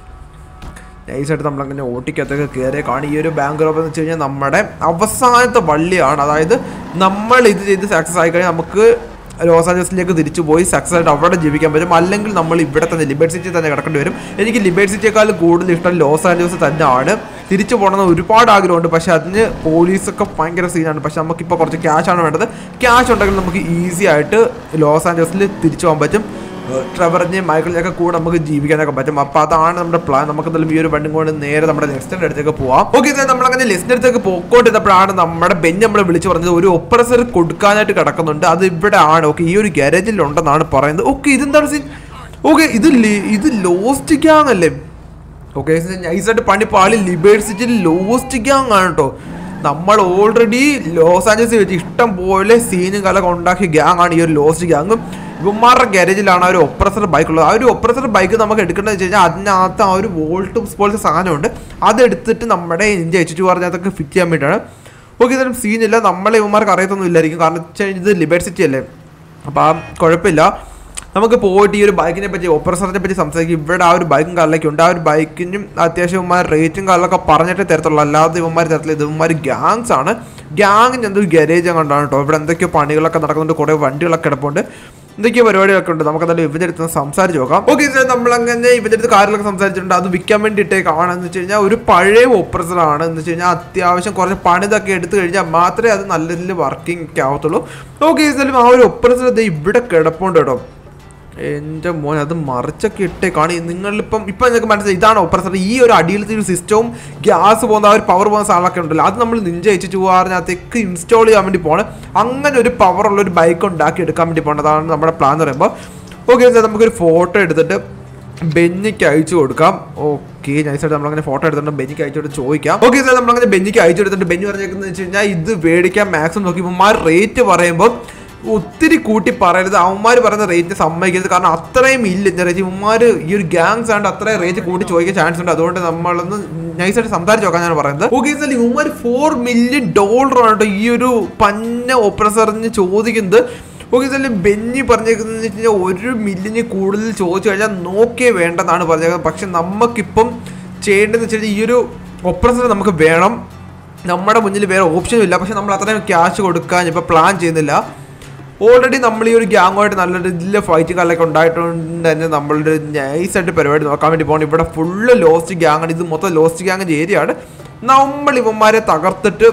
നൈസായിട്ട് നമ്മളങ്ങനെ ഓട്ടിക്കകത്തൊക്കെ കയറിയ കാണും ഈ ഒരു ബാങ്ക് റോബ് എന്ന് വെച്ച് കഴിഞ്ഞാൽ നമ്മുടെ അവസാനത്തെ വള്ളിയാണ് അതായത് നമ്മൾ ഇത് ചെയ്ത് സക്സസ് ആയി കഴിഞ്ഞാൽ നമുക്ക് ലോസ് ആഞ്ചലസിലേക്ക് തിരിച്ചു പോയി സക്സസ് ആയിട്ട് അവിടെ ജീവിക്കാൻ പറ്റും അല്ലെങ്കിൽ നമ്മൾ ഇവിടെ തന്നെ ലിബേർട്ട് സിറ്റി തന്നെ കിടക്കേണ്ടി വരും എനിക്ക് ലിബേർട്ട് സിറ്റിയേക്കാൾ കൂടുതൽ ഇഷ്ടം ലോസ് ആഞ്ചലസ് തന്നെയാണ് തിരിച്ചു പോകണമെന്ന് ഒരുപാട് ആഗ്രഹമുണ്ട് പക്ഷെ അതിന് പോലീസൊക്കെ ഭയങ്കര സീനാണ് പക്ഷെ നമുക്കിപ്പോൾ കുറച്ച് ക്യാഷ് ആണ് വേണ്ടത് ക്യാഷ് ഉണ്ടെങ്കിൽ നമുക്ക് ഈസി ആയിട്ട് ലോസ് ആഞ്ചലസിൽ തിരിച്ചു പോകാൻ പറ്റും ട്രവറിനെയും മൈക്കിളിനെയൊക്കെ കൂടെ നമുക്ക് ജീവിക്കാനൊക്കെ പറ്റും അപ്പോൾ അതാണ് നമ്മുടെ പ്ലാൻ നമുക്ക് എന്തായാലും ഈ ഒരു വണ്ടി കൊണ്ട് നേരെ നമ്മുടെ ലെസ്റ്റിൻ്റെ അടുത്തേക്ക് പോവാം ഓക്കെ സാർ നമ്മളങ്ങനെ ലെസ്റ്റിൻ്റെ അടുത്തേക്ക് പോയിക്കൊണ്ടിരുന്നപ്പോഴാണ് നമ്മുടെ ബെഞ്ച് നമ്മളെ വിളിച്ച് പറഞ്ഞത് ഒരു ഒപ്രസർ കൊടുക്കാനായിട്ട് കിടക്കുന്നുണ്ട് അത് ഇവിടെ ആണ് ഓക്കെ ഈ ഒരു ഗാരേജിൽ ഉണ്ടെന്നാണ് പറയുന്നത് ഓക്കെ ഇതെന്താണ് സീൻ ഓക്കെ ഇത് ലി- ഇത് ലോസ്റ്റ് ഗ്യാങ് അല്ലേ ഓക്കെ നൈസായിട്ട് പണി പാളി ലിബേർട്ട് സിറ്റിയിൽ ലോസ്റ്റ് ഗ്യാങ് ആണ് കേട്ടോ നമ്മൾ ഓൾറെഡി ലോസ് ആഞ്ചൽസ് വെച്ച് ഇഷ്ടം പോലെ സീനും കലൊക്കെ ഉണ്ടാക്കിയ ഗ്യാങ് ആണ് ഈ ഒരു ലോസ്റ്റ് ഗ്യാങ്ങും ഇവന്മാരുടെ ഗാരേജിലാണ് ആ ഒരു ഒപ്രസർ ബൈക്ക് ഉള്ളത് ആ ഒരു ഒപ്രസർ ബൈക്ക് നമുക്ക് എടുക്കേണ്ടത് വെച്ച് കഴിഞ്ഞാൽ അതിനകത്ത് ആ ഒരു വോൾട്ട് പോലത്തെ സാധനമുണ്ട് അതെടുത്തിട്ട് നമ്മുടെ ഇഞ്ചി എച്ച് ടു പറഞ്ഞതൊക്കെ ഫിറ്റ് ചെയ്യാൻ വേണ്ടിയിട്ടാണ് ഓക്കെ ഇതൊന്നും സീനില്ല നമ്മളെ ഇവന്മാർക്ക് അറിയത്തൊന്നും ഇല്ലായിരിക്കും കാരണം വെച്ചാൽ ഇത് ലിബർട്ട് സിറ്റി അല്ലേ അപ്പോൾ ആ കുഴപ്പമില്ല നമുക്ക് പോയിട്ട് ഈ ഒരു ബൈക്കിനെ പറ്റി ഓപ്പറേഷനെ പറ്റി സംസാരിക്കും ഇവിടെ ആ ഒരു ബൈക്കും കാറിലേക്ക് ഉണ്ട് ആ ഒരു ബൈക്കിനും അത്യാവശ്യം ഇവന്മാർ റേറ്റും കാറിലൊക്കെ പറഞ്ഞിട്ട് തരത്തുള്ളൂ അല്ലാതെ ഇവന്മാർ തരത്തില്ല ഇത് ഇവന്മാർ ഗ്യാങ്സ് ആണ് ഗ്യാങ്ങിന് എന്തൊരു ഗരേജ് കണ്ടാണ് കേട്ടോ ഇവിടെ എന്തൊക്കെയോ പണികളൊക്കെ നടക്കുന്നുണ്ട് കുറേ വണ്ടികളൊക്കെ കിടപ്പുണ്ട് എന്തൊക്കെയോ പരിപാടികളൊക്കെ ഉണ്ട് നമുക്ക് എന്തായാലും ഇവൻ്റെ അടുത്ത് നിന്ന് സംസാരിച്ച് നോക്കാം ഓക്കെ സാർ നമ്മളങ്ങനെ ഇവൻ്റെ അടുത്ത് കാര്യങ്ങളൊക്കെ സംസാരിച്ചിട്ടുണ്ട് അത് വിൽക്കാൻ വേണ്ടിയിട്ടേക്കാണ് എന്ന് വെച്ച് കഴിഞ്ഞാൽ ഒരു പഴയ ഓപ്പറേഷനാണ് എന്ന് വെച്ച് കഴിഞ്ഞാൽ അത്യാവശ്യം കുറച്ച് പണിതൊക്കെ എടുത്തു കഴിഞ്ഞാൽ മാത്രമേ അത് നല്ല രീതിയിൽ വർക്കിംഗ് ഒക്കെ ആവത്തുള്ളൂ ഓക്കെ സാലും ആ ഒരു ഓപ്പറേഷൻ ഇത് ഇവിടെ കിടപ്പുണ്ട് കേട്ടോ എൻ്റെ മോൻ അത് മറിച്ചൊക്കെ ഇട്ടേക്കാണ് നിങ്ങളിപ്പം ഇപ്പം നിങ്ങൾക്ക് മനസ്സിലായി ഇതാണ് ഓപ്പറേഷൻ ഈ ഒരു അടിയിലത്തെ ഒരു സിസ്റ്റവും ഗ്യാസ് പോകുന്ന ആ ഒരു പവർ പോകുന്ന സാധനമൊക്കെ ഉണ്ടല്ലോ അത് നമ്മൾ നിഞ്ച അയച്ചു ചുവാറിനകത്തേക്ക് ഇൻസ്റ്റാൾ ചെയ്യാൻ വേണ്ടി പോകണം അങ്ങനെ ഒരു പവർ ഉള്ള ഒരു ബൈക്ക് ഉണ്ടാക്കി എടുക്കാൻ വേണ്ടി പോകണം അതാണ് നമ്മുടെ പ്ലാൻ എന്ന് പറയുമ്പോൾ ഓക്കെ സാർ നമുക്കൊരു ഫോട്ടോ എടുത്തിട്ട് ബെന്നിക്ക് അയച്ചു കൊടുക്കാം ഓക്കെ നൈസായിട്ട് നമ്മളങ്ങനെ ഫോട്ടോ എടുത്തിട്ട് ബെന്നിക്ക് അയച്ചു കൊടുത്ത് ചോദിക്കാം ഓക്കെ സാർ നമ്മളങ്ങനെ ബെന്നിക്ക് അയച്ചു കൊടുത്തിട്ട് ബെന്നി പറഞ്ഞേക്കുന്നത് വെച്ച് കഴിഞ്ഞാൽ ഇത് മേടിക്കാൻ മാക്സിമം നോക്കി ഇവന്മാർ റേറ്റ് പറയുമ്പോൾ ഒത്തിരി കൂട്ടി പറയരുത് അവന്മാർ പറയുന്ന റേറ്റ് സമ്മതിക്കരുത് കാരണം അത്രയും ഇല്ല എന്താ റേറ്റ് ഇവന്മാർ ഈ ഒരു ഗ്യാങ്സ് ആണ്ട് അത്രയും റേറ്റ് കൂട്ടി ചോദിക്കാൻ ചാൻസ് ഉണ്ട് അതുകൊണ്ട് നമ്മളൊന്ന് നൈസായിട്ട് സംസാരിച്ച് നോക്കാൻ ഞാൻ പറയുന്നത് ഓക്കെ സാർ ഇവന്മാർ ഫോർ മില്യൺ ഡോളർ ആണ് കേട്ടോ ഈ ഒരു പന്ന ഓപ്പറേസറിന് ചോദിക്കുന്നത് ഓക്കെ സാർ ബെന്നി പറഞ്ഞേക്കുന്നത് വെച്ച് കഴിഞ്ഞാൽ ഒരു മില്യന് കൂടുതൽ ചോദിച്ചു കഴിഞ്ഞാൽ നോക്കേ വേണ്ടെന്നാണ് പറഞ്ഞേക്കുന്നത് പക്ഷെ നമുക്കിപ്പം ചെയ്യേണ്ടതെന്ന് വെച്ച് കഴിഞ്ഞാൽ ഈ ഒരു ഓപ്പറേസർ നമുക്ക് വേണം നമ്മുടെ മുന്നിൽ വേറെ ഓപ്ഷനും ഇല്ല പക്ഷെ നമ്മൾ അത്രയും ക്യാഷ് കൊടുക്കാൻ ഇപ്പോൾ പ്ലാൻ ചെയ്യുന്നില്ല ഓൾറെഡി നമ്മൾ ഈ ഒരു ഗ്യാങ്ങുമായിട്ട് നല്ല രീതിയിൽ ഫൈറ്റ് കാലൊക്കെ ഉണ്ടായിട്ടുണ്ട് തന്നെ നമ്മളുടെ നൈസായിട്ട് പരിപാടി നോക്കാൻ വേണ്ടി പോകണം ഇവിടെ ഫുള്ള് ലോസ്റ്റ് ഗ്യാങ് ആണ് ഇത് മൊത്തം ലോസ്റ്റ് ഗ്യാങ്ങിൻ്റെ ഏരിയ ആണ് നമ്മൾ ഇവന്മാരെ തകർത്തിട്ട്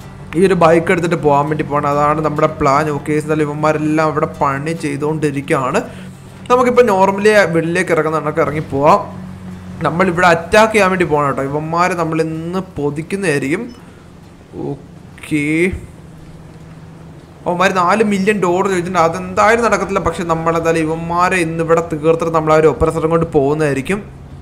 ഈ ഒരു ബൈക്ക് എടുത്തിട്ട് പോകാൻ വേണ്ടി പോകണം അതാണ് നമ്മുടെ പ്ലാൻ ഓക്കെ എന്നാലും ഇവന്മാരെല്ലാം അവിടെ പണി ചെയ്തുകൊണ്ടിരിക്കുകയാണ് നമുക്കിപ്പോൾ നോർമലി വെളിയിലേക്ക് ഇറങ്ങുന്ന കണക്ക് ഇറങ്ങി പോവാം നമ്മളിവിടെ അറ്റാക്ക് ചെയ്യാൻ വേണ്ടി പോകണം കേട്ടോ ഇവന്മാരെ നമ്മൾ ഇന്ന് പൊതിക്കുന്നതായിരിക്കും ഓക്കേ അവന്മാർ നാല് മില്യൺ ഡോളർ ചോദിച്ചിട്ടുണ്ട് അതെന്തായാലും നടക്കത്തില്ല പക്ഷെ നമ്മളെന്തായാലും ഇവന്മാരെ ഇന്ന് ഇവിടെ തീർത്തിട്ട് നമ്മൾ ആ ഒരു ഒപ്പറസറും കൊണ്ട് പോകുന്നതായിരിക്കും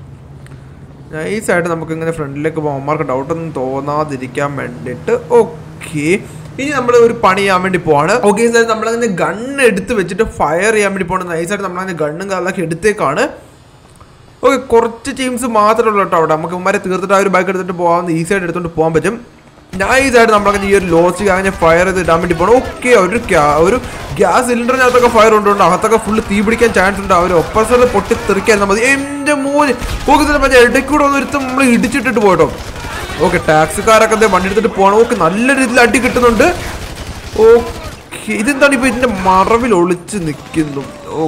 നൈസായിട്ട് നമുക്ക് ഇങ്ങനെ ഫ്രണ്ടിലേക്ക് പോകാം അവന്മാർക്ക് ഡൗട്ടൊന്നും തോന്നാതിരിക്കാൻ വേണ്ടിയിട്ട് ഓക്കെ ഇനി നമ്മൾ ഒരു പണി ചെയ്യാൻ വേണ്ടി പോവാണ് ഓക്കെ സാർ നമ്മളങ്ങനെ ഗണ്ണ് എടുത്ത് വെച്ചിട്ട് ഫയർ ചെയ്യാൻ വേണ്ടി പോകണം നൈസായിട്ട് നമ്മളങ്ങനെ ഗണ്ണും കാലൊക്കെ എടുത്തേക്കാണ് ഓക്കെ കുറച്ച് ടീംസ് മാത്രമേ ഉള്ളൂ കേട്ടോ അവിടെ നമുക്ക് ഇവന്മാരെ തീർത്തിട്ട് ആ ഒരു ബൈക്ക് എടുത്തിട്ട് പോകാൻ ഈസി ആയിട്ട് എടുത്തുകൊണ്ട് പോകാൻ പറ്റും നൈസായിട്ട് നമ്മളങ്ങനെ ഈ ഒരു ലോസ്റ്റ് അങ്ങനെ ഫയർ ചെയ്ത് ഇടാൻ വേണ്ടി പോകണം ഓക്കെ ഒരു ഗ്യാ- ഒരു ഗ്യാസ് സിലിണ്ടറിനകത്തൊക്കെ ഫയർ കൊണ്ടുണ്ട് അകത്തൊക്കെ ഫുള്ള് തീ പിടിക്കാൻ ചാൻസ് ഉണ്ട് ആ ഒരു ഒപ്പസറിൽ പൊട്ടി തെറിക്കാൻ മതി എൻ്റെ മോന് ഓക്കെ തന്നെ മറ്റേ ഇടയ്ക്കൂടെ ഒന്ന് ഒരുത്തം നമ്മൾ ഇടിച്ചിട്ടിട്ട് പോട്ടോ ഓക്കെ ടാക്സിക്കാരൊക്കെ ദേ വണ്ടി എടുത്തിട്ട് പോകണം ഓക്കെ നല്ല രീതിയിൽ അടി കിട്ടുന്നുണ്ട് ഓക്കെ ഇതെന്താണ് ഇപ്പോൾ ഇതിൻ്റെ മറവിൽ ഒളിച്ച് നിൽക്കുന്നു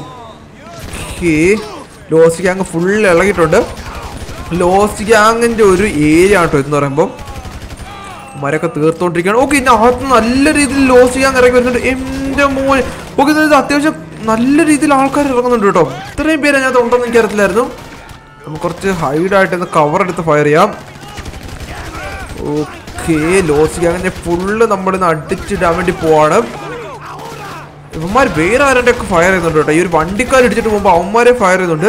ഓക്കെ ലോസ്റ്റ് ഗ്യാങ് ഫുൾ ഇളകിയിട്ടുണ്ട് ലോസ്റ്റ് ഗ്യാങ്ങിൻ്റെ ഒരു ഏരിയ ആണ് കേട്ടോ എന്ന് പറയുമ്പോൾ മരൊക്കെ തീർത്തോണ്ടിരിക്കുകയാണ് ഓക്കെ ഇതിന്റെ അകത്ത് നല്ല രീതിയിൽ ലോസ് ചെയ്യാൻ ഇറങ്ങി വരുന്നുണ്ട് എന്റെ മോൻ ഓക്കെ ഇത് അത്യാവശ്യം നല്ല രീതിയിൽ ആൾക്കാർ ഇറങ്ങുന്നുണ്ട് കേട്ടോ ഇത്രയും പേര് അതിനകത്ത് ഉണ്ടെന്ന് എനിക്ക് അറിയത്തില്ലായിരുന്നു നമുക്ക് കുറച്ച് ഹൈഡായിട്ട് ഒന്ന് കവർ എടുത്ത് ഫയർ ചെയ്യാം ഓക്കെ ലോസ് ഗ്യാങ്ങിനെ ഫുള്ള് നമ്മളിന്ന് അടിച്ചിടാൻ വേണ്ടി പോവാണ് ഇവന്മാർ വേറെ ആരുടെ ഫയർ ചെയ്യുന്നുണ്ട് കേട്ടോ ഈ ഒരു വണ്ടിക്കാർ ഇടിച്ചിട്ട് പോകുമ്പോൾ അവന്മാരെ ഫയർ ചെയ്യുന്നുണ്ട്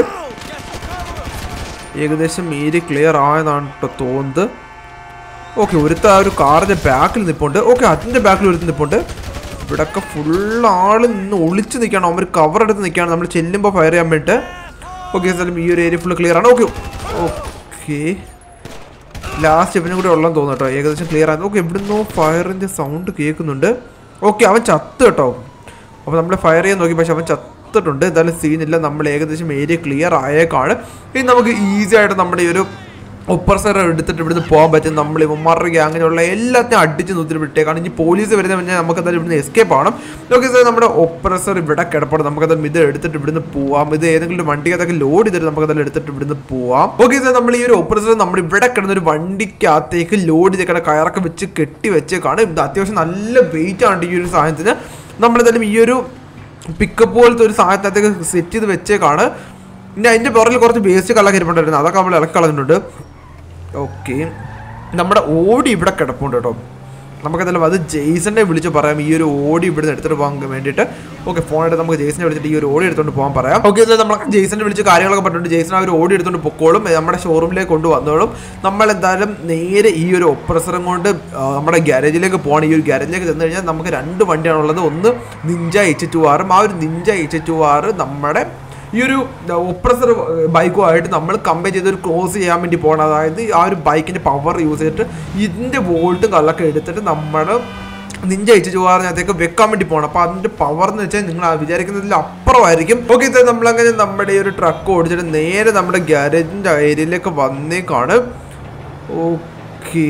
ഏകദേശം ഏരിയ ക്ലിയർ ആയെന്നാണ് കേട്ടോ തോന്നുന്നത് ഓക്കെ ഒരുത്ത ആ ഒരു കാറിന്റെ ബാക്കിൽ നിൽപ്പുണ്ട് ഓക്കെ അതിന്റെ ബാക്കിൽ ഒരുത്ത് നിൽപ്പുണ്ട് ഇവിടൊക്കെ ഫുൾ ആള് നിന്ന് ഒളിച്ച് നിൽക്കുകയാണ് അവർ കവർ എടുത്ത് നിൽക്കുകയാണ് നമ്മൾ ചെല്ലുമ്പോൾ ഫയർ ചെയ്യാൻ വേണ്ടിയിട്ട് ഓക്കെ സ്ഥലം ഈ ഒരു ഏരിയ ഫുൾ ക്ലിയർ ആണ് ഓക്കെ ഓക്കെ ലാസ്റ്റ് ഇവനും കൂടി ഉള്ളതെന്ന് തോന്നുന്നു കേട്ടോ ഏകദേശം ക്ലിയർ ആണ് ഓക്കെ എവിടുന്നോ ഫയറിന്റെ സൗണ്ട് കേൾക്കുന്നുണ്ട് ഓക്കെ അവൻ ചത്ത് കേട്ടോ അപ്പോൾ നമ്മൾ ഫയർ ചെയ്യാൻ നോക്കി പക്ഷെ അവൻ ചത്തിട്ടുണ്ട് എന്തായാലും സീനില്ല നമ്മൾ ഏകദേശം ഏരിയ ക്ലിയർ ആയേക്കാണ് ഇനി നമുക്ക് ഈസി ആയിട്ട് നമ്മുടെ ഈ ഒരു ഒപ്പർസർ എടുത്തിട്ട് ഇവിടുന്ന് പോകാൻ പറ്റും നമ്മൾ ഇവന്മാരുടെ ഗ്യാങ്ങിനുള്ള എല്ലാത്തിനും അടിച്ച് നൂത്തിന് വിട്ടേക്കാണ് ഇനി പോലീസ് വരുന്ന പിന്നെ നമുക്ക് എന്തായാലും ഇവിടുന്ന് എസ്കേപ്പ് ആവണം ഓക്കെ സാർ നമ്മുടെ ഒപ്പറസർ ഇവിടെ കിടപ്പണം നമുക്ക് എന്തായാലും ഇത് എടുത്തിട്ട് ഇവിടുന്ന് പോവാം ഇത് ഏതെങ്കിലും വണ്ടിക്കകത്തൊക്കെ ലോഡ് ചെയ്തിട്ട് നമുക്ക് എന്തായാലും എടുത്തിട്ട് ഇവിടുന്ന് പോവാം ഓക്കെ സാർ നമ്മൾ ഈ ഒരു ഒപ്പറസർ നമ്മൾ ഇവിടെ കിടന്ന ഒരു വണ്ടിക്കകത്തേക്ക് ലോഡ് ചെയ്തേക്കണ കയറൊക്കെ വെച്ച് കെട്ടി വെച്ചേക്കാണ് ഇത് അത്യാവശ്യം നല്ല വെയിറ്റ് ആണ് ഈ ഒരു സാധനത്തിന് നമ്മളെന്തായാലും ഈ ഒരു പിക്കപ്പ് പോലത്തെ ഒരു സാധനത്തേക്ക് സെറ്റ് ചെയ്ത് വെച്ചേക്കാണ് പിന്നെ അതിൻ്റെ പുറകിൽ കുറച്ച് വേസ്റ്റ് കളൊക്കെ ഇരിപ്പുണ്ടായിരുന്നു അതൊക്കെ നമ്മൾ ഇളക്കി കളഞ്ഞിട്ടുണ്ട് ഓക്കെ നമ്മുടെ ഓടി ഇവിടെ കിടപ്പുണ്ട് കേട്ടോ നമുക്കെന്തായാലും അത് ജെയ്സനെ വിളിച്ച് പറയാം ഈ ഒരു ഓടി ഇവിടുന്ന് എടുത്തിട്ട് പോകാൻ വേണ്ടിയിട്ട് ഓക്കെ ഫോൺ എടുത്ത് നമുക്ക് ജെയ്സനെ വിളിച്ചിട്ട് ഈ ഒരു ഓടി എടുത്തുകൊണ്ട് പോകാൻ പറയാം ഓക്കെ എന്നാൽ നമ്മൾ ജെയ്സനെ വിളിച്ച് കാര്യങ്ങളൊക്കെ പറഞ്ഞിട്ട് ജെയ്സൺ ആ ഒരു ഓടി എടുത്തുകൊണ്ട് പൊക്കോളും നമ്മുടെ ഷോറൂമിലേക്ക് കൊണ്ടുവന്നോളും നമ്മൾ എന്തായാലും നേരെ ഈ ഒരു ഒപ്രസറും കൊണ്ട് ആ, നമ്മുടെ ഗ്യാരേജിലേക്ക് പോകണം ഈ ഒരു ഗ്യാരേജിലേക്ക് ചെന്ന് കഴിഞ്ഞാൽ നമുക്ക് രണ്ട് വണ്ടിയാണുള്ളത് ഒന്ന് നിഞ്ച എച്ച് ടു ആറും ആ ഒരു നിഞ്ച എച്ച് ടു ആറ് നമ്മുടെ ഈ ഒരു ഒപ്രസർ ബൈക്കുമായിട്ട് നമ്മൾ കമ്പയർ ചെയ്ത് ഒരു ക്രോസ് ചെയ്യാൻ വേണ്ടി പോകണം അതായത് ആ ഒരു ബൈക്കിൻ്റെ പവർ യൂസ് ചെയ്തിട്ട് ഇതിൻ്റെ വോൾട്ടും കല്ലൊക്കെ എടുത്തിട്ട് നമ്മൾ നിഞ്ച അയച്ചു ചോറിനകത്തേക്ക് വെക്കാൻ വേണ്ടി പോകണം അപ്പോൾ അതിൻ്റെ പവർ എന്ന് വെച്ചാൽ നിങ്ങൾ ആ വിചാരിക്കുന്നതിൽ അപ്പുറമായിരിക്കും ഓക്കെ ഇത് നമ്മളങ്ങനെ നമ്മുടെ ഈ ഒരു ട്രക്ക് ഓടിച്ചിട്ട് നേരെ നമ്മുടെ ഗ്യാരേജിൻ്റെ ഏരിയയിലേക്ക് വന്നേക്കാണ് ഓക്കെ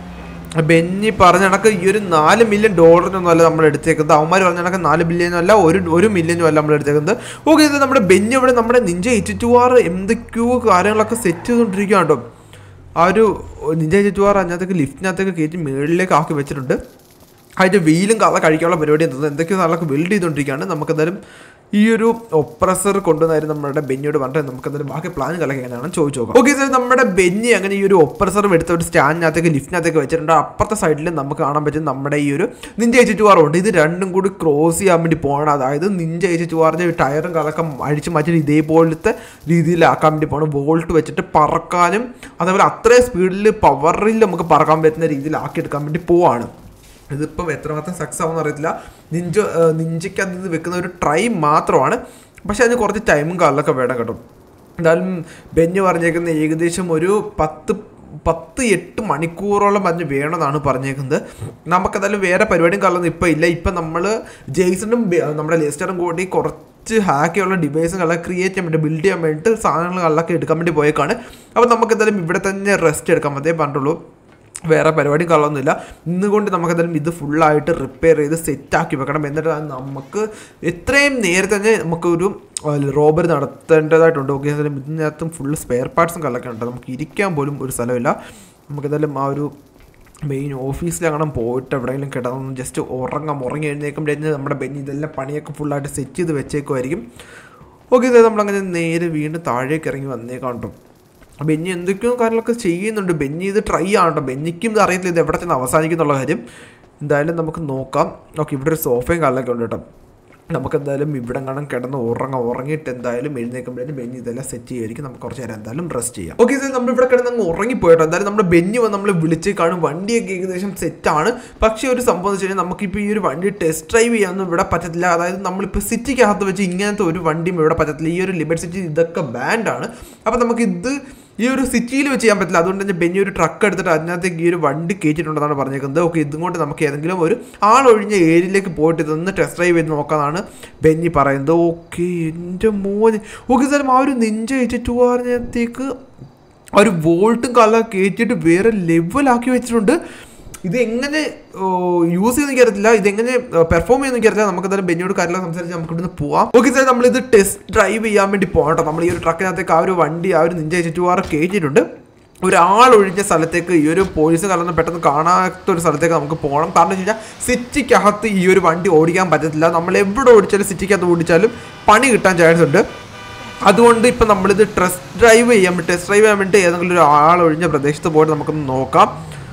ബെന്നി പറഞ്ഞ കണക്ക് ഈ ഒരു നാല് മില്യൺ ഡോളറിനൊന്നും അല്ല നമ്മൾ എടുത്തേക്കുന്നത് അവന്മാർ പറഞ്ഞ കണക്ക് നാല് ബില്യനും അല്ല ഒരു ഒരു മില്യനും അല്ല നമ്മൾ എടുത്തേക്കുന്നത് ഓക്കെ ഇത് നമ്മുടെ ബെന്നി ഇവിടെ നമ്മുടെ നിഞ്ച എച്ച് ടു ആർ എന്തൊക്കെയോ കാര്യങ്ങളൊക്കെ സെറ്റ് ചെയ്തുകൊണ്ടിരിക്കുകയാണ് കേട്ടോ ആ ഒരു നിഞ്ച എച്ച് ടു ആർ അതിനകത്തേക്ക് ലിഫ്റ്റിനകത്തേക്ക് കയറ്റി മുകളിലേക്ക് ആക്കി വെച്ചിട്ടുണ്ട് അതിൻ്റെ വീലും കഥ കഴിക്കാനുള്ള പരിപാടി എന്തോ എന്തൊക്കെയോ നാളൊക്കെ ബിൽഡ് ചെയ്തുകൊണ്ടിരിക്കുകയാണ് നമുക്കെന്തായാലും ഈ ഒരു ഒപ്രസർ കൊണ്ടുവന്നായിരുന്നു നമ്മുടെ ബെന്നിയോട് പറഞ്ഞിട്ട് നമുക്ക് എന്തായാലും ബാക്കി പ്ലാൻ കളയാനാണ് ചോദിച്ചു നോക്കാം ഓക്കെ സാർ നമ്മുടെ ബെന്നി അങ്ങനെ ഈ ഒരു ഒപ്രസർ എടുത്ത ഒരു സ്റ്റാൻഡിനകത്തേക്ക് ലിഫ്റ്റിനകത്തേക്ക് വെച്ചിട്ടുണ്ട് അപ്പുറത്തെ സൈഡിൽ നമുക്ക് കാണാൻ പറ്റും നമ്മുടെ ഈ ഒരു നിഞ്ച എച്ച് ടു ഉണ്ട് ഇത് രണ്ടും കൂടി ക്രോസ് ചെയ്യാൻ വേണ്ടി പോകണം അതായത് നിഞ്ച എച്ച് ടു ആറിൻ്റെ ടയറും കളക്കം അഴിച്ച് മാറ്റി ഇതേപോലത്തെ രീതിയിലാക്കാൻ വേണ്ടി പോകണം വോൾട്ട് വെച്ചിട്ട് പറക്കാനും അതേപോലെ അത്രയും സ്പീഡിൽ പവറിൽ നമുക്ക് പറക്കാൻ പറ്റുന്ന രീതിയിലാക്കി എടുക്കാൻ വേണ്ടി പോവാണ് ഇതിപ്പം എത്രമാത്രം സക്സസ് ആവുമെന്ന് അറിയത്തില്ല നിഞ്ച നിഞ്ചയ്ക്ക് അത് വെക്കുന്ന ഒരു ട്രൈ മാത്രമാണ് പക്ഷെ അതിന് കുറച്ച് ടൈമും കാലമൊക്കെ വേണം കേട്ടോ എന്തായാലും ബെഞ്ഞ് പറഞ്ഞേക്കുന്ന ഏകദേശം ഒരു പത്ത് പത്ത് എട്ട് മണിക്കൂറോളം അതിന് വേണമെന്നാണ് പറഞ്ഞേക്കുന്നത് നമുക്കതായാലും വേറെ പരിപാടിയും കാലമൊന്നും ഇപ്പം ഇല്ല ഇപ്പം നമ്മൾ ജെയ്സണും ബെ- നമ്മുടെ ലെസ്റ്ററും കൂടി കുറച്ച് ഹാക്കിയുള്ള ഡിവൈസുകളൊക്കെ ക്രിയേറ്റ് ചെയ്യാൻ വേണ്ടി ബിൽഡ് ചെയ്യാൻ വേണ്ടിയിട്ട് സാധനങ്ങളൊക്കെ എടുക്കാൻ വേണ്ടി പോയേക്കാണ് അപ്പോൾ നമുക്ക് എന്തായാലും ഇവിടെ തന്നെ റെസ്റ്റ് എടുക്കാം അതേ പറഞ്ഞുള്ളൂ വേറെ പരിപാടിയും കളൊന്നുമില്ല ഇന്നുകൊണ്ട് നമുക്ക് എന്തായാലും ഇത് ഫുള്ളായിട്ട് റിപ്പയർ ചെയ്ത് സെറ്റാക്കി വെക്കണം എന്നിട്ട് അത് നമുക്ക് എത്രയും നേരത്തെ തന്നെ നമുക്കൊരു റോബറി നടത്തേണ്ടതായിട്ടുണ്ട് ഓക്കെ എന്തായാലും ഇതിനകത്തും ഫുള്ള് സ്പെയർ പാർട്സും കളൊക്കെ ഉണ്ട് നമുക്ക് ഇരിക്കാൻ പോലും ഒരു സ്ഥലമില്ല നമുക്ക് എന്തായാലും ആ ഒരു മെയിൻ ഓഫീസിലങ്ങനെ പോയിട്ട് എവിടെയെങ്കിലും കിടന്ന് ജസ്റ്റ് ഉറങ്ങാം ഉറങ്ങി എഴുന്നേക്കുമ്പോഴേ നമ്മുടെ ബെന്നി ഇതെല്ലാം പണിയൊക്കെ ഫുള്ളായിട്ട് സെറ്റ് ചെയ്ത് വെച്ചേക്കുമായിരിക്കും ഓക്കെ ഇത് നമ്മളങ്ങനെ നേരെ വീണ്ടും താഴേക്ക് ഇറങ്ങി വന്നേക്കാം കേട്ടോ ബെന്നി എന്തൊക്കെയോ കാര്യങ്ങളൊക്കെ ചെയ്യുന്നുണ്ട് ബെന്നി ഇത് ട്രൈ ആണോ ബെന്നിക്കും ഇത് അറിയത്തില്ല ഇത് എവിടെ ചെന്ന് അവസാനിക്കുന്നുള്ള കാര്യം എന്തായാലും നമുക്ക് നോക്കാം ഓക്കെ ഇവിടെ ഒരു സോഫയും കാലൊക്കെ ഉണ്ട് കേട്ടോ നമുക്ക് എന്തായാലും ഇവിടെ കാണാൻ കിടന്ന് ഉറങ്ങാം ഉറങ്ങിയിട്ട് എന്തായാലും എഴുന്നേക്കുമ്പോഴേക്കും ബെന്നി ഇതെല്ലാം സെറ്റ് ചെയ്യുമായിരിക്കും നമുക്ക് കുറച്ച് നേരം എന്തായാലും റെസ്റ്റ് ചെയ്യാം ഓക്കെ സാർ നമ്മൾ ഇവിടെ കിടന്ന് അങ്ങ് ഉറങ്ങിപ്പോയിട്ടോ എന്തായാലും നമ്മുടെ ബെന്നി വന്ന് നമ്മൾ വിളിച്ച് കാണും വണ്ടിയൊക്കെ ഏകദേശം സെറ്റാണ് പക്ഷേ ഒരു സംഭവം എന്ന് വെച്ച് കഴിഞ്ഞാൽ നമുക്കിപ്പോൾ ഈ ഒരു വണ്ടി ടെസ്റ്റ് ഡ്രൈവ് ചെയ്യാനൊന്നും ഇവിടെ പറ്റത്തില്ല അതായത് നമ്മളിപ്പോൾ സിറ്റിക്കകത്ത് വെച്ച് ഇങ്ങനത്തെ ഒരു വണ്ടിയും ഇവിടെ പറ്റത്തില്ല ഈ ഒരു ലിബർട്ട് സിറ്റി ഇതൊക്കെ ബാൻഡാണ് അപ്പോൾ നമുക്ക് ഇത് ഈ ഒരു സിറ്റിയിൽ വെച്ച് ചെയ്യാൻ പറ്റില്ല അതുകൊണ്ട് തന്നെ ബെന്നി ഒരു ട്രക്ക് എടുത്തിട്ട് അതിനകത്തേക്ക് ഈ ഒരു വണ്ടി കയറ്റിട്ടുണ്ടെന്നാണ് പറഞ്ഞേക്കുന്നത് ഓക്കെ ഇതും കൊണ്ട് നമുക്ക് ഏതെങ്കിലും ഒരു ആളൊഴിഞ്ഞ ഏരിയയിലേക്ക് പോയിട്ട് ഇതൊന്ന് ടെസ്റ്റ് ഡ്രൈവ് ചെയ്ത് നോക്കാന്നാണ് ബെന്നി പറയുന്നത് ഓക്കെ എൻ്റെ മോന് ഓക്കെ സാർ ആ ഒരു നെഞ്ച വെച്ചിട്ട് പറഞ്ഞത്തേക്ക് ആ ഒരു വോൾട്ടും കല കയറ്റിയിട്ട് വേറെ ലെവലാക്കി വെച്ചിട്ടുണ്ട് ഇത് എങ്ങനെ യൂസ് ചെയ്യുന്ന എനിക്കറിയത്തില്ല ഇത് എങ്ങനെ പെർഫോം ചെയ്യുന്ന എനിക്കറിയില്ല നമുക്ക് എന്തായാലും ബെന്നിയോട് കാര്യങ്ങളൊക്കെ സംസാരിച്ച് നമുക്ക് ഇവിടുന്ന് പോവാം ഓക്കെ സാർ നമ്മൾ ഇത് ടെസ്റ്റ് ഡ്രൈവ് ചെയ്യാൻ വേണ്ടി പോകട്ടോ നമ്മൾ ഈ ഒരു ട്രക്കിനകത്തേക്ക് ആ ഒരു വണ്ടി ആ ഒരു നിഞ്ച ചുറ്റുപാറ് കയറ്റിയിട്ടുണ്ട് ഒരാൾ ഒഴിഞ്ഞ സ്ഥലത്തേക്ക് ഈ ഒരു പോലീസ് കലർന്ന് പെട്ടെന്ന് കാണാത്ത ഒരു സ്ഥലത്തേക്ക് നമുക്ക് പോകണം കാരണം വെച്ച് കഴിഞ്ഞാൽ സിറ്റിക്കകത്ത് ഈ ഒരു വണ്ടി ഓടിക്കാൻ പറ്റത്തില്ല നമ്മൾ എവിടെ ഓടിച്ചാലും സിറ്റിക്കകത്ത് ഓടിച്ചാലും പണി കിട്ടാൻ ചാൻസ് ഉണ്ട് അതുകൊണ്ട് ഇപ്പം നമ്മളിത് ടെസ്റ്റ് ഡ്രൈവ് ചെയ്യാൻ വേണ്ടി ടെസ്റ്റ് ഡ്രൈവ് ചെയ്യാൻ വേണ്ടി ഏതെങ്കിലും ഒരു ആൾ ഒഴിഞ്ഞ പ്രദേശത്ത് പോയിട്ട് നമുക്കൊന്ന് നോക്കാം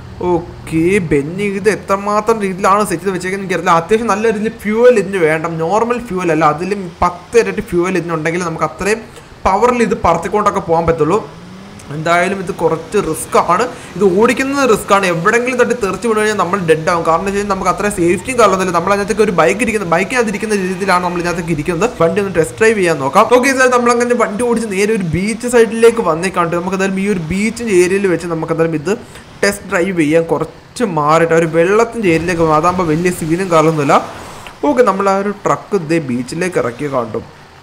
ഓക്കെ ബെന്നി ഇത് എത്രമാത്രം രീതിയിലാണ് സെറ്റ് ചെയ്ത് വെച്ചേക്കുന്നത് എനിക്കറിയില്ല അത്യാവശ്യം നല്ല രീതിയിൽ ഫ്യൂവൽ ഇതിന് വേണ്ട നോർമൽ ഫ്യൂവൽ അല്ല അതിലും പത്ത് ഇരട്ടി ഫ്യൂവൽ ഇതിനുണ്ടെങ്കിൽ നമുക്ക് അത്രയും പവറിൽ ഇത് പറത്തിക്കൊണ്ടൊക്കെ പോകാൻ പറ്റുള്ളൂ എന്തായാലും ഇത് കുറച്ച് റിസ്ക് ആണ് ഇത് ഓടിക്കുന്നത് റിസ്ക് ആണ് എവിടെങ്കിലും തട്ടി തെറിച്ച് വീണ് കഴിഞ്ഞാൽ നമ്മൾ ഡെഡ് ആവും കാരണം വെച്ച് കഴിഞ്ഞാൽ നമുക്ക് അത്ര സേഫ്റ്റിയും കാരണമൊന്നുമില്ല നമ്മൾ അതിനകത്തേക്ക് ഒരു ബൈക്ക് ഇരിക്കുന്ന ബൈക്കിനകത്ത് ഇരിക്കുന്ന രീതിയിലാണ് നമ്മൾ ഇതിനകത്തേക്ക് ഇരിക്കുന്നത് വണ്ടി ഒന്ന് ടെസ്റ്റ് ഡ്രൈവ് ചെയ്യാൻ നോക്കാം ഓക്കെ സാർ നമ്മൾ അങ്ങനെ വണ്ടി ഓടിച്ച് നേരെ ഒരു ബീച്ച് സൈഡിലേക്ക് വന്നേക്കാണ്ട് നമുക്ക് എന്തായാലും ഈ ഒരു ബീച്ചിൻ്റെ ഏരിയയിൽ വെച്ച് നമുക്ക് എന്തായാലും ഇത് ടെസ്റ്റ് ഡ്രൈവ് ചെയ്യാൻ കുറച്ച് മാറിയിട്ട് ഒരു വെള്ളത്തിൻ്റെ ഏരിയയിലേക്ക് പോകും അതാകുമ്പോൾ വലിയ സീനും കാണുന്നില്ല ഓക്കെ നമ്മൾ ആ ഒരു ട്രക്ക് ഇതേ ബീച്ചിലേക്ക് ഇറക്കി കാട്ടും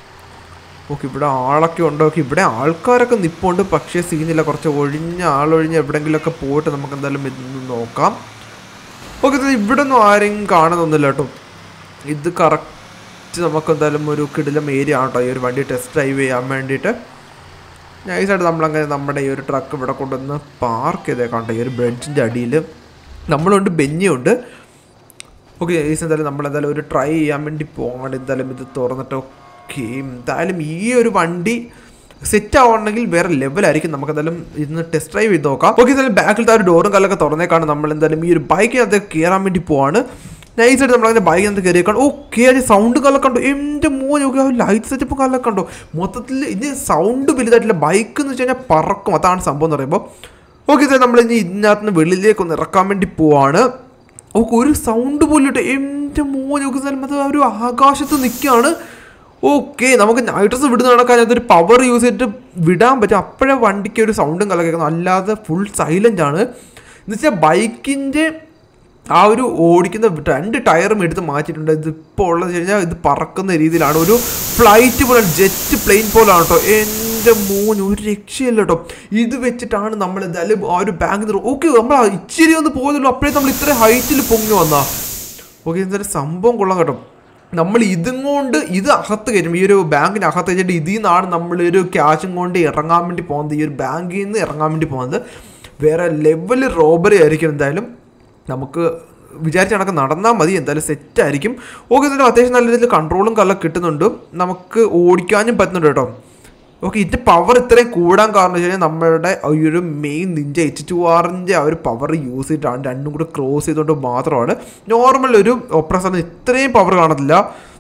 ഓക്കെ ഇവിടെ ആളൊക്കെ ഉണ്ട് ഓക്കെ ഇവിടെ ആൾക്കാരൊക്കെ നിപ്പുണ്ട് പക്ഷേ സീനില്ല കുറച്ച് ഒഴിഞ്ഞ ആളൊഴിഞ്ഞ് എവിടെങ്കിലുമൊക്കെ പോയിട്ട് നമുക്ക് എന്തായാലും ഇതൊന്ന് നോക്കാം ഓക്കെ ഇത് ഇവിടെ ഒന്നും ആരെയും കാണുന്നൊന്നുമില്ല കേട്ടോ ഇത് കറക്റ്റ് നമുക്ക് എന്തായാലും ഒരു കിടിലം ഏരിയ ആണ് കേട്ടോ ഈ ഒരു വണ്ടി ടെസ്റ്റ് ഡ്രൈവ് ചെയ്യാൻ വേണ്ടിയിട്ട് നൈസായിട്ട് നമ്മളങ്ങനെ നമ്മുടെ ഈ ഒരു ട്രക്ക് ഇവിടെ കൊണ്ടുവന്ന് പാർക്ക് ചെയ്തേക്കാം കേട്ടോ ഈ ഒരു ബ്രിഡ്ജിൻ്റെ അടിയിൽ നമ്മളുണ്ട് ബെന്നിയുണ്ട് ഓക്കെ ഈസ് എന്തായാലും നമ്മൾ എന്തായാലും ഒരു ട്രൈ ചെയ്യാൻ വേണ്ടി പോകണം എന്തായാലും ഇത് തുറന്നിട്ട് ഓക്കെ എന്തായാലും ഈ ഒരു വണ്ടി സെറ്റ് ആവണമെങ്കിൽ വേറെ ലെവലായിരിക്കും നമുക്ക് എന്തായാലും ഇന്ന് ടെസ്റ്റ് ഡ്രൈവ് ചെയ്ത് നോക്കാം ഓക്കെ എന്തായാലും ബാക്കിലത്തെ ആ ഒരു ഡോറും കല്ലൊക്കെ തുറന്നേക്കാണ് നമ്മൾ എന്തായാലും ഈ ഒരു ബൈക്കിനകത്ത് കയറാൻ വേണ്ടി പോവാണ് നൈസായിട്ട് നമ്മൾ അങ്ങനെ ബൈക്കിനകത്ത് കയറിയേക്കാണ് ഓക്കെ അത് സൗണ്ട് കല്ലൊക്കെ ഉണ്ടോ എൻ്റെ മോൻ നോക്കി ആ ലൈറ്റ് സെറ്റപ്പ് കല്ലൊക്കെ ഉണ്ടോ മൊത്തത്തിൽ ഇത് സൗണ്ട് വലുതായിട്ടില്ല ബൈക്ക് എന്ന് വെച്ച് കഴിഞ്ഞാൽ പറക്കും അതാണ് സംഭവം എന്ന് പറയുമ്പോൾ ഓക്കെ സാർ നമ്മൾ ഇനി ഇതിനകത്ത് നിന്ന് വെളിയിലേക്ക് ഒന്ന് ഇറക്കാൻ വേണ്ടി പോവാണ് ഓക്കെ ഒരു സൗണ്ട് പോലും ഇട്ട് എൻ്റെ മോൻ നോക്കി സാർ അത് ആ ഒരു ആകാശത്ത് നിൽക്കുകയാണ് ഓക്കെ നമുക്ക് നൈട്രസ് വിടുന്ന കണക്കാൻ അതൊരു പവർ യൂസ് ചെയ്തിട്ട് വിടാൻ പറ്റും അപ്പോഴേ വണ്ടിക്ക് ഒരു സൗണ്ടും കലക്കുന്നു അല്ലാതെ ഫുൾ സൈലൻ്റ് ആണ് എന്ന് വെച്ചാൽ ബൈക്കിൻ്റെ ആ ഒരു ഓടിക്കുന്ന രണ്ട് ടയറും എടുത്ത് മാറ്റിയിട്ടുണ്ട് ഇത് ഇപ്പോൾ ഉള്ളത് വെച്ച് കഴിഞ്ഞാൽ ഇത് പറക്കുന്ന രീതിയിലാണ് ഒരു ഫ്ലൈറ്റ് പോലെ ജെറ്റ് പ്ലെയിൻ പോലാണ് കേട്ടോ എൻ്റെ മോൻ ഒരു രക്ഷയില്ല കേട്ടോ ഇത് വെച്ചിട്ടാണ് നമ്മൾ എന്തായാലും ആ ഒരു ബാങ്ക് ഓക്കെ നമ്മൾ ഇച്ചിരി ഒന്ന് പോയതുള്ളൂ അപ്പോഴേ നമ്മൾ ഇത്ര ഹൈറ്റിൽ പൊങ്ങി വന്നാ ഓക്കെ എന്തായാലും സംഭവം കൊള്ളാം കേട്ടോ നമ്മൾ ഇതും കൊണ്ട് ഇത് അകത്ത് കയറ്റും ഈ ഒരു ബാങ്കിന് അകത്ത് വെച്ചിട്ട് ഇതിൽ നിന്നാണ് നമ്മൾ ഒരു ക്യാഷും കൊണ്ട് ഇറങ്ങാൻ വേണ്ടി പോകുന്നത് ഈ ഒരു ബാങ്കിൽ നിന്ന് ഇറങ്ങാൻ വേണ്ടി പോകുന്നത് വേറെ ലെവൽ റോബറി ആയിരിക്കും എന്തായാലും നമുക്ക് വിചാരിച്ച കണക്ക് നടന്നാൽ മതി എന്തായാലും സെറ്റ് ആയിരിക്കും ഓക്കെ എന്തായാലും അത്യാവശ്യം നല്ല രീതിയിൽ കൺട്രോളും കല്ലൊക്കെ കിട്ടുന്നുണ്ട് നമുക്ക് ഓടിക്കാനും പറ്റുന്നുണ്ട് കേട്ടോ ഓക്കെ ഇതിൻ്റെ പവർ ഇത്രയും കൂടാൻ കാരണം വെച്ച് കഴിഞ്ഞാൽ നമ്മളുടെ ഈ ഒരു മെയിൻ നിഞ്ച എച്ച് ടു ആറിൻ്റെ ആ ഒരു പവർ യൂസ് ചെയ്തിട്ടാണ് രണ്ടും കൂടെ ക്രോസ് ചെയ്തുകൊണ്ട് മാത്രമാണ് നോർമൽ ഒരു ഒപ്രസറിന് ഇത്രയും പവർ കാണത്തില്ല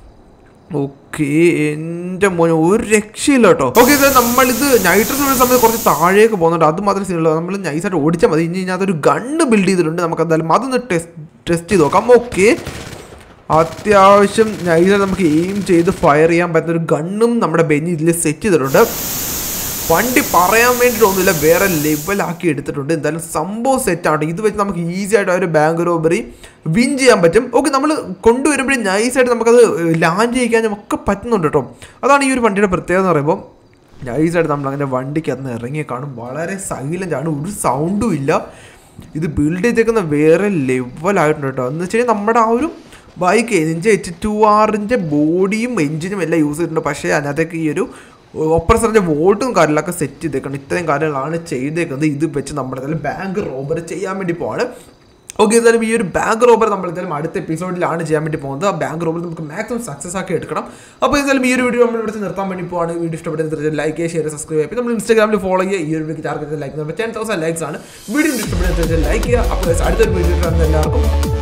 ഓക്കെ എൻ്റെ മോനെ ഒരു രക്ഷയില്ല കേട്ടോ ഓക്കെ സാർ നമ്മളിത് നൈട്രസ് ഉള്ള സമയത്ത് കുറച്ച് താഴേക്ക് പോകുന്നുണ്ട് അത് മാത്രമേ സീനുള്ളൂ നമ്മൾ നൈസായിട്ട് ഓടിച്ചാൽ മതി ഇനി ഇതിനകത്തൊരു ഗണ്ണ് ബിൽഡ് ചെയ്തിട്ടുണ്ട് നമുക്ക് എന്തായാലും അതൊന്ന് ടെസ്റ്റ് ടെസ്റ്റ് ചെയ്ത് നോക്കാം ഓക്കെ അത്യാവശ്യം നൈസായിട്ട് നമുക്ക് എയിം ചെയ്ത് ഫയർ ചെയ്യാൻ പറ്റുന്ന ഒരു ഗണ്ണും നമ്മുടെ ബെഞ്ച് ഇതിൽ സെറ്റ് ചെയ്തിട്ടുണ്ട് വണ്ടി പറയാൻ വേണ്ടിയിട്ടൊന്നുമില്ല വേറെ ലെവലാക്കി എടുത്തിട്ടുണ്ട് എന്തായാലും സംഭവം സെറ്റാണ് ഇത് വെച്ച് നമുക്ക് ഈസി ആയിട്ട് ആ ഒരു ബാങ്ക് റോബറി വിൻ ചെയ്യാൻ പറ്റും ഓക്കെ നമ്മൾ കൊണ്ടുവരുമ്പോഴേ നൈസായിട്ട് നമുക്കത് ലാൻഡ് ചെയ്യിക്കാനും ഒക്കെ പറ്റുന്നുണ്ട് കേട്ടോ അതാണ് ഈ ഒരു വണ്ടിയുടെ പ്രത്യേകത എന്ന് പറയുമ്പോൾ നൈസായിട്ട് നമ്മൾ അങ്ങനെ വണ്ടിക്ക് അന്ന് ഇറങ്ങി കാണും വളരെ സൈലൻ്റ് ആണ് ഒരു സൗണ്ടും ഇല്ല ഇത് ബിൽഡ് ചെയ്തേക്കുന്ന വേറെ ലെവലായിട്ടുണ്ട് കേട്ടോ എന്ന് വെച്ച് കഴിഞ്ഞാൽ നമ്മുടെ ആ ഒരു ബൈക്ക് എഞ്ചിൻ എച്ച് ടു ആറിൻ്റെ ബോഡിയും എഞ്ചിനും എല്ലാം യൂസ് ചെയ്തിട്ടുണ്ട് പക്ഷേ അതിനകത്തേക്ക് ഈ ഒരു ഒപ്പറസറിൻ്റെ വോൾട്ടും കാര്യങ്ങളൊക്കെ സെറ്റ് ചെയ്തേക്കണം ഇത്രയും കാര്യങ്ങളാണ് ചെയ്തേക്കുന്നത് ഇത് വെച്ച് നമ്മുടെ എന്തായാലും ബാങ്ക് റോബർ ചെയ്യാൻ വേണ്ടി പോവാണ് ഓക്കെ എന്തായാലും ഈ ഒരു ബാങ്ക് റോബർ നമ്മൾ എന്തായാലും അടുത്ത എപ്പിസോഡിലാണ് ചെയ്യാൻ വേണ്ടി പോകുന്നത് ആ ബാങ്ക് റോബർ നമുക്ക് മാക്സിമം സക്സസ് ആക്കി എടുക്കണം അപ്പോൾ എന്തായാലും ഈ ഒരു വീഡിയോ നമ്മൾ ഇവിടെ നിർത്താൻ വേണ്ടി പോവാണ് വീഡിയോ ഇഷ്ടപ്പെടുന്ന ലൈക്ക് ചെയ്യുക ഷെയർ സബ്സ്ക്രൈബ് ചെയ്യുക നമ്മൾ ഇൻസ്റ്റാഗ്രാമിൽ ഫോളോ ചെയ്യുക ഈ ഒരു video target like ten thousand likes ആണ് വീഡിയോ ഇഷ്ടപ്പെടുന്ന ലൈക്ക് ചെയ്യുക അപ്പോൾ അടുത്തൊരു വീഡിയോ കാണുന്ന എല്ലാവർക്കും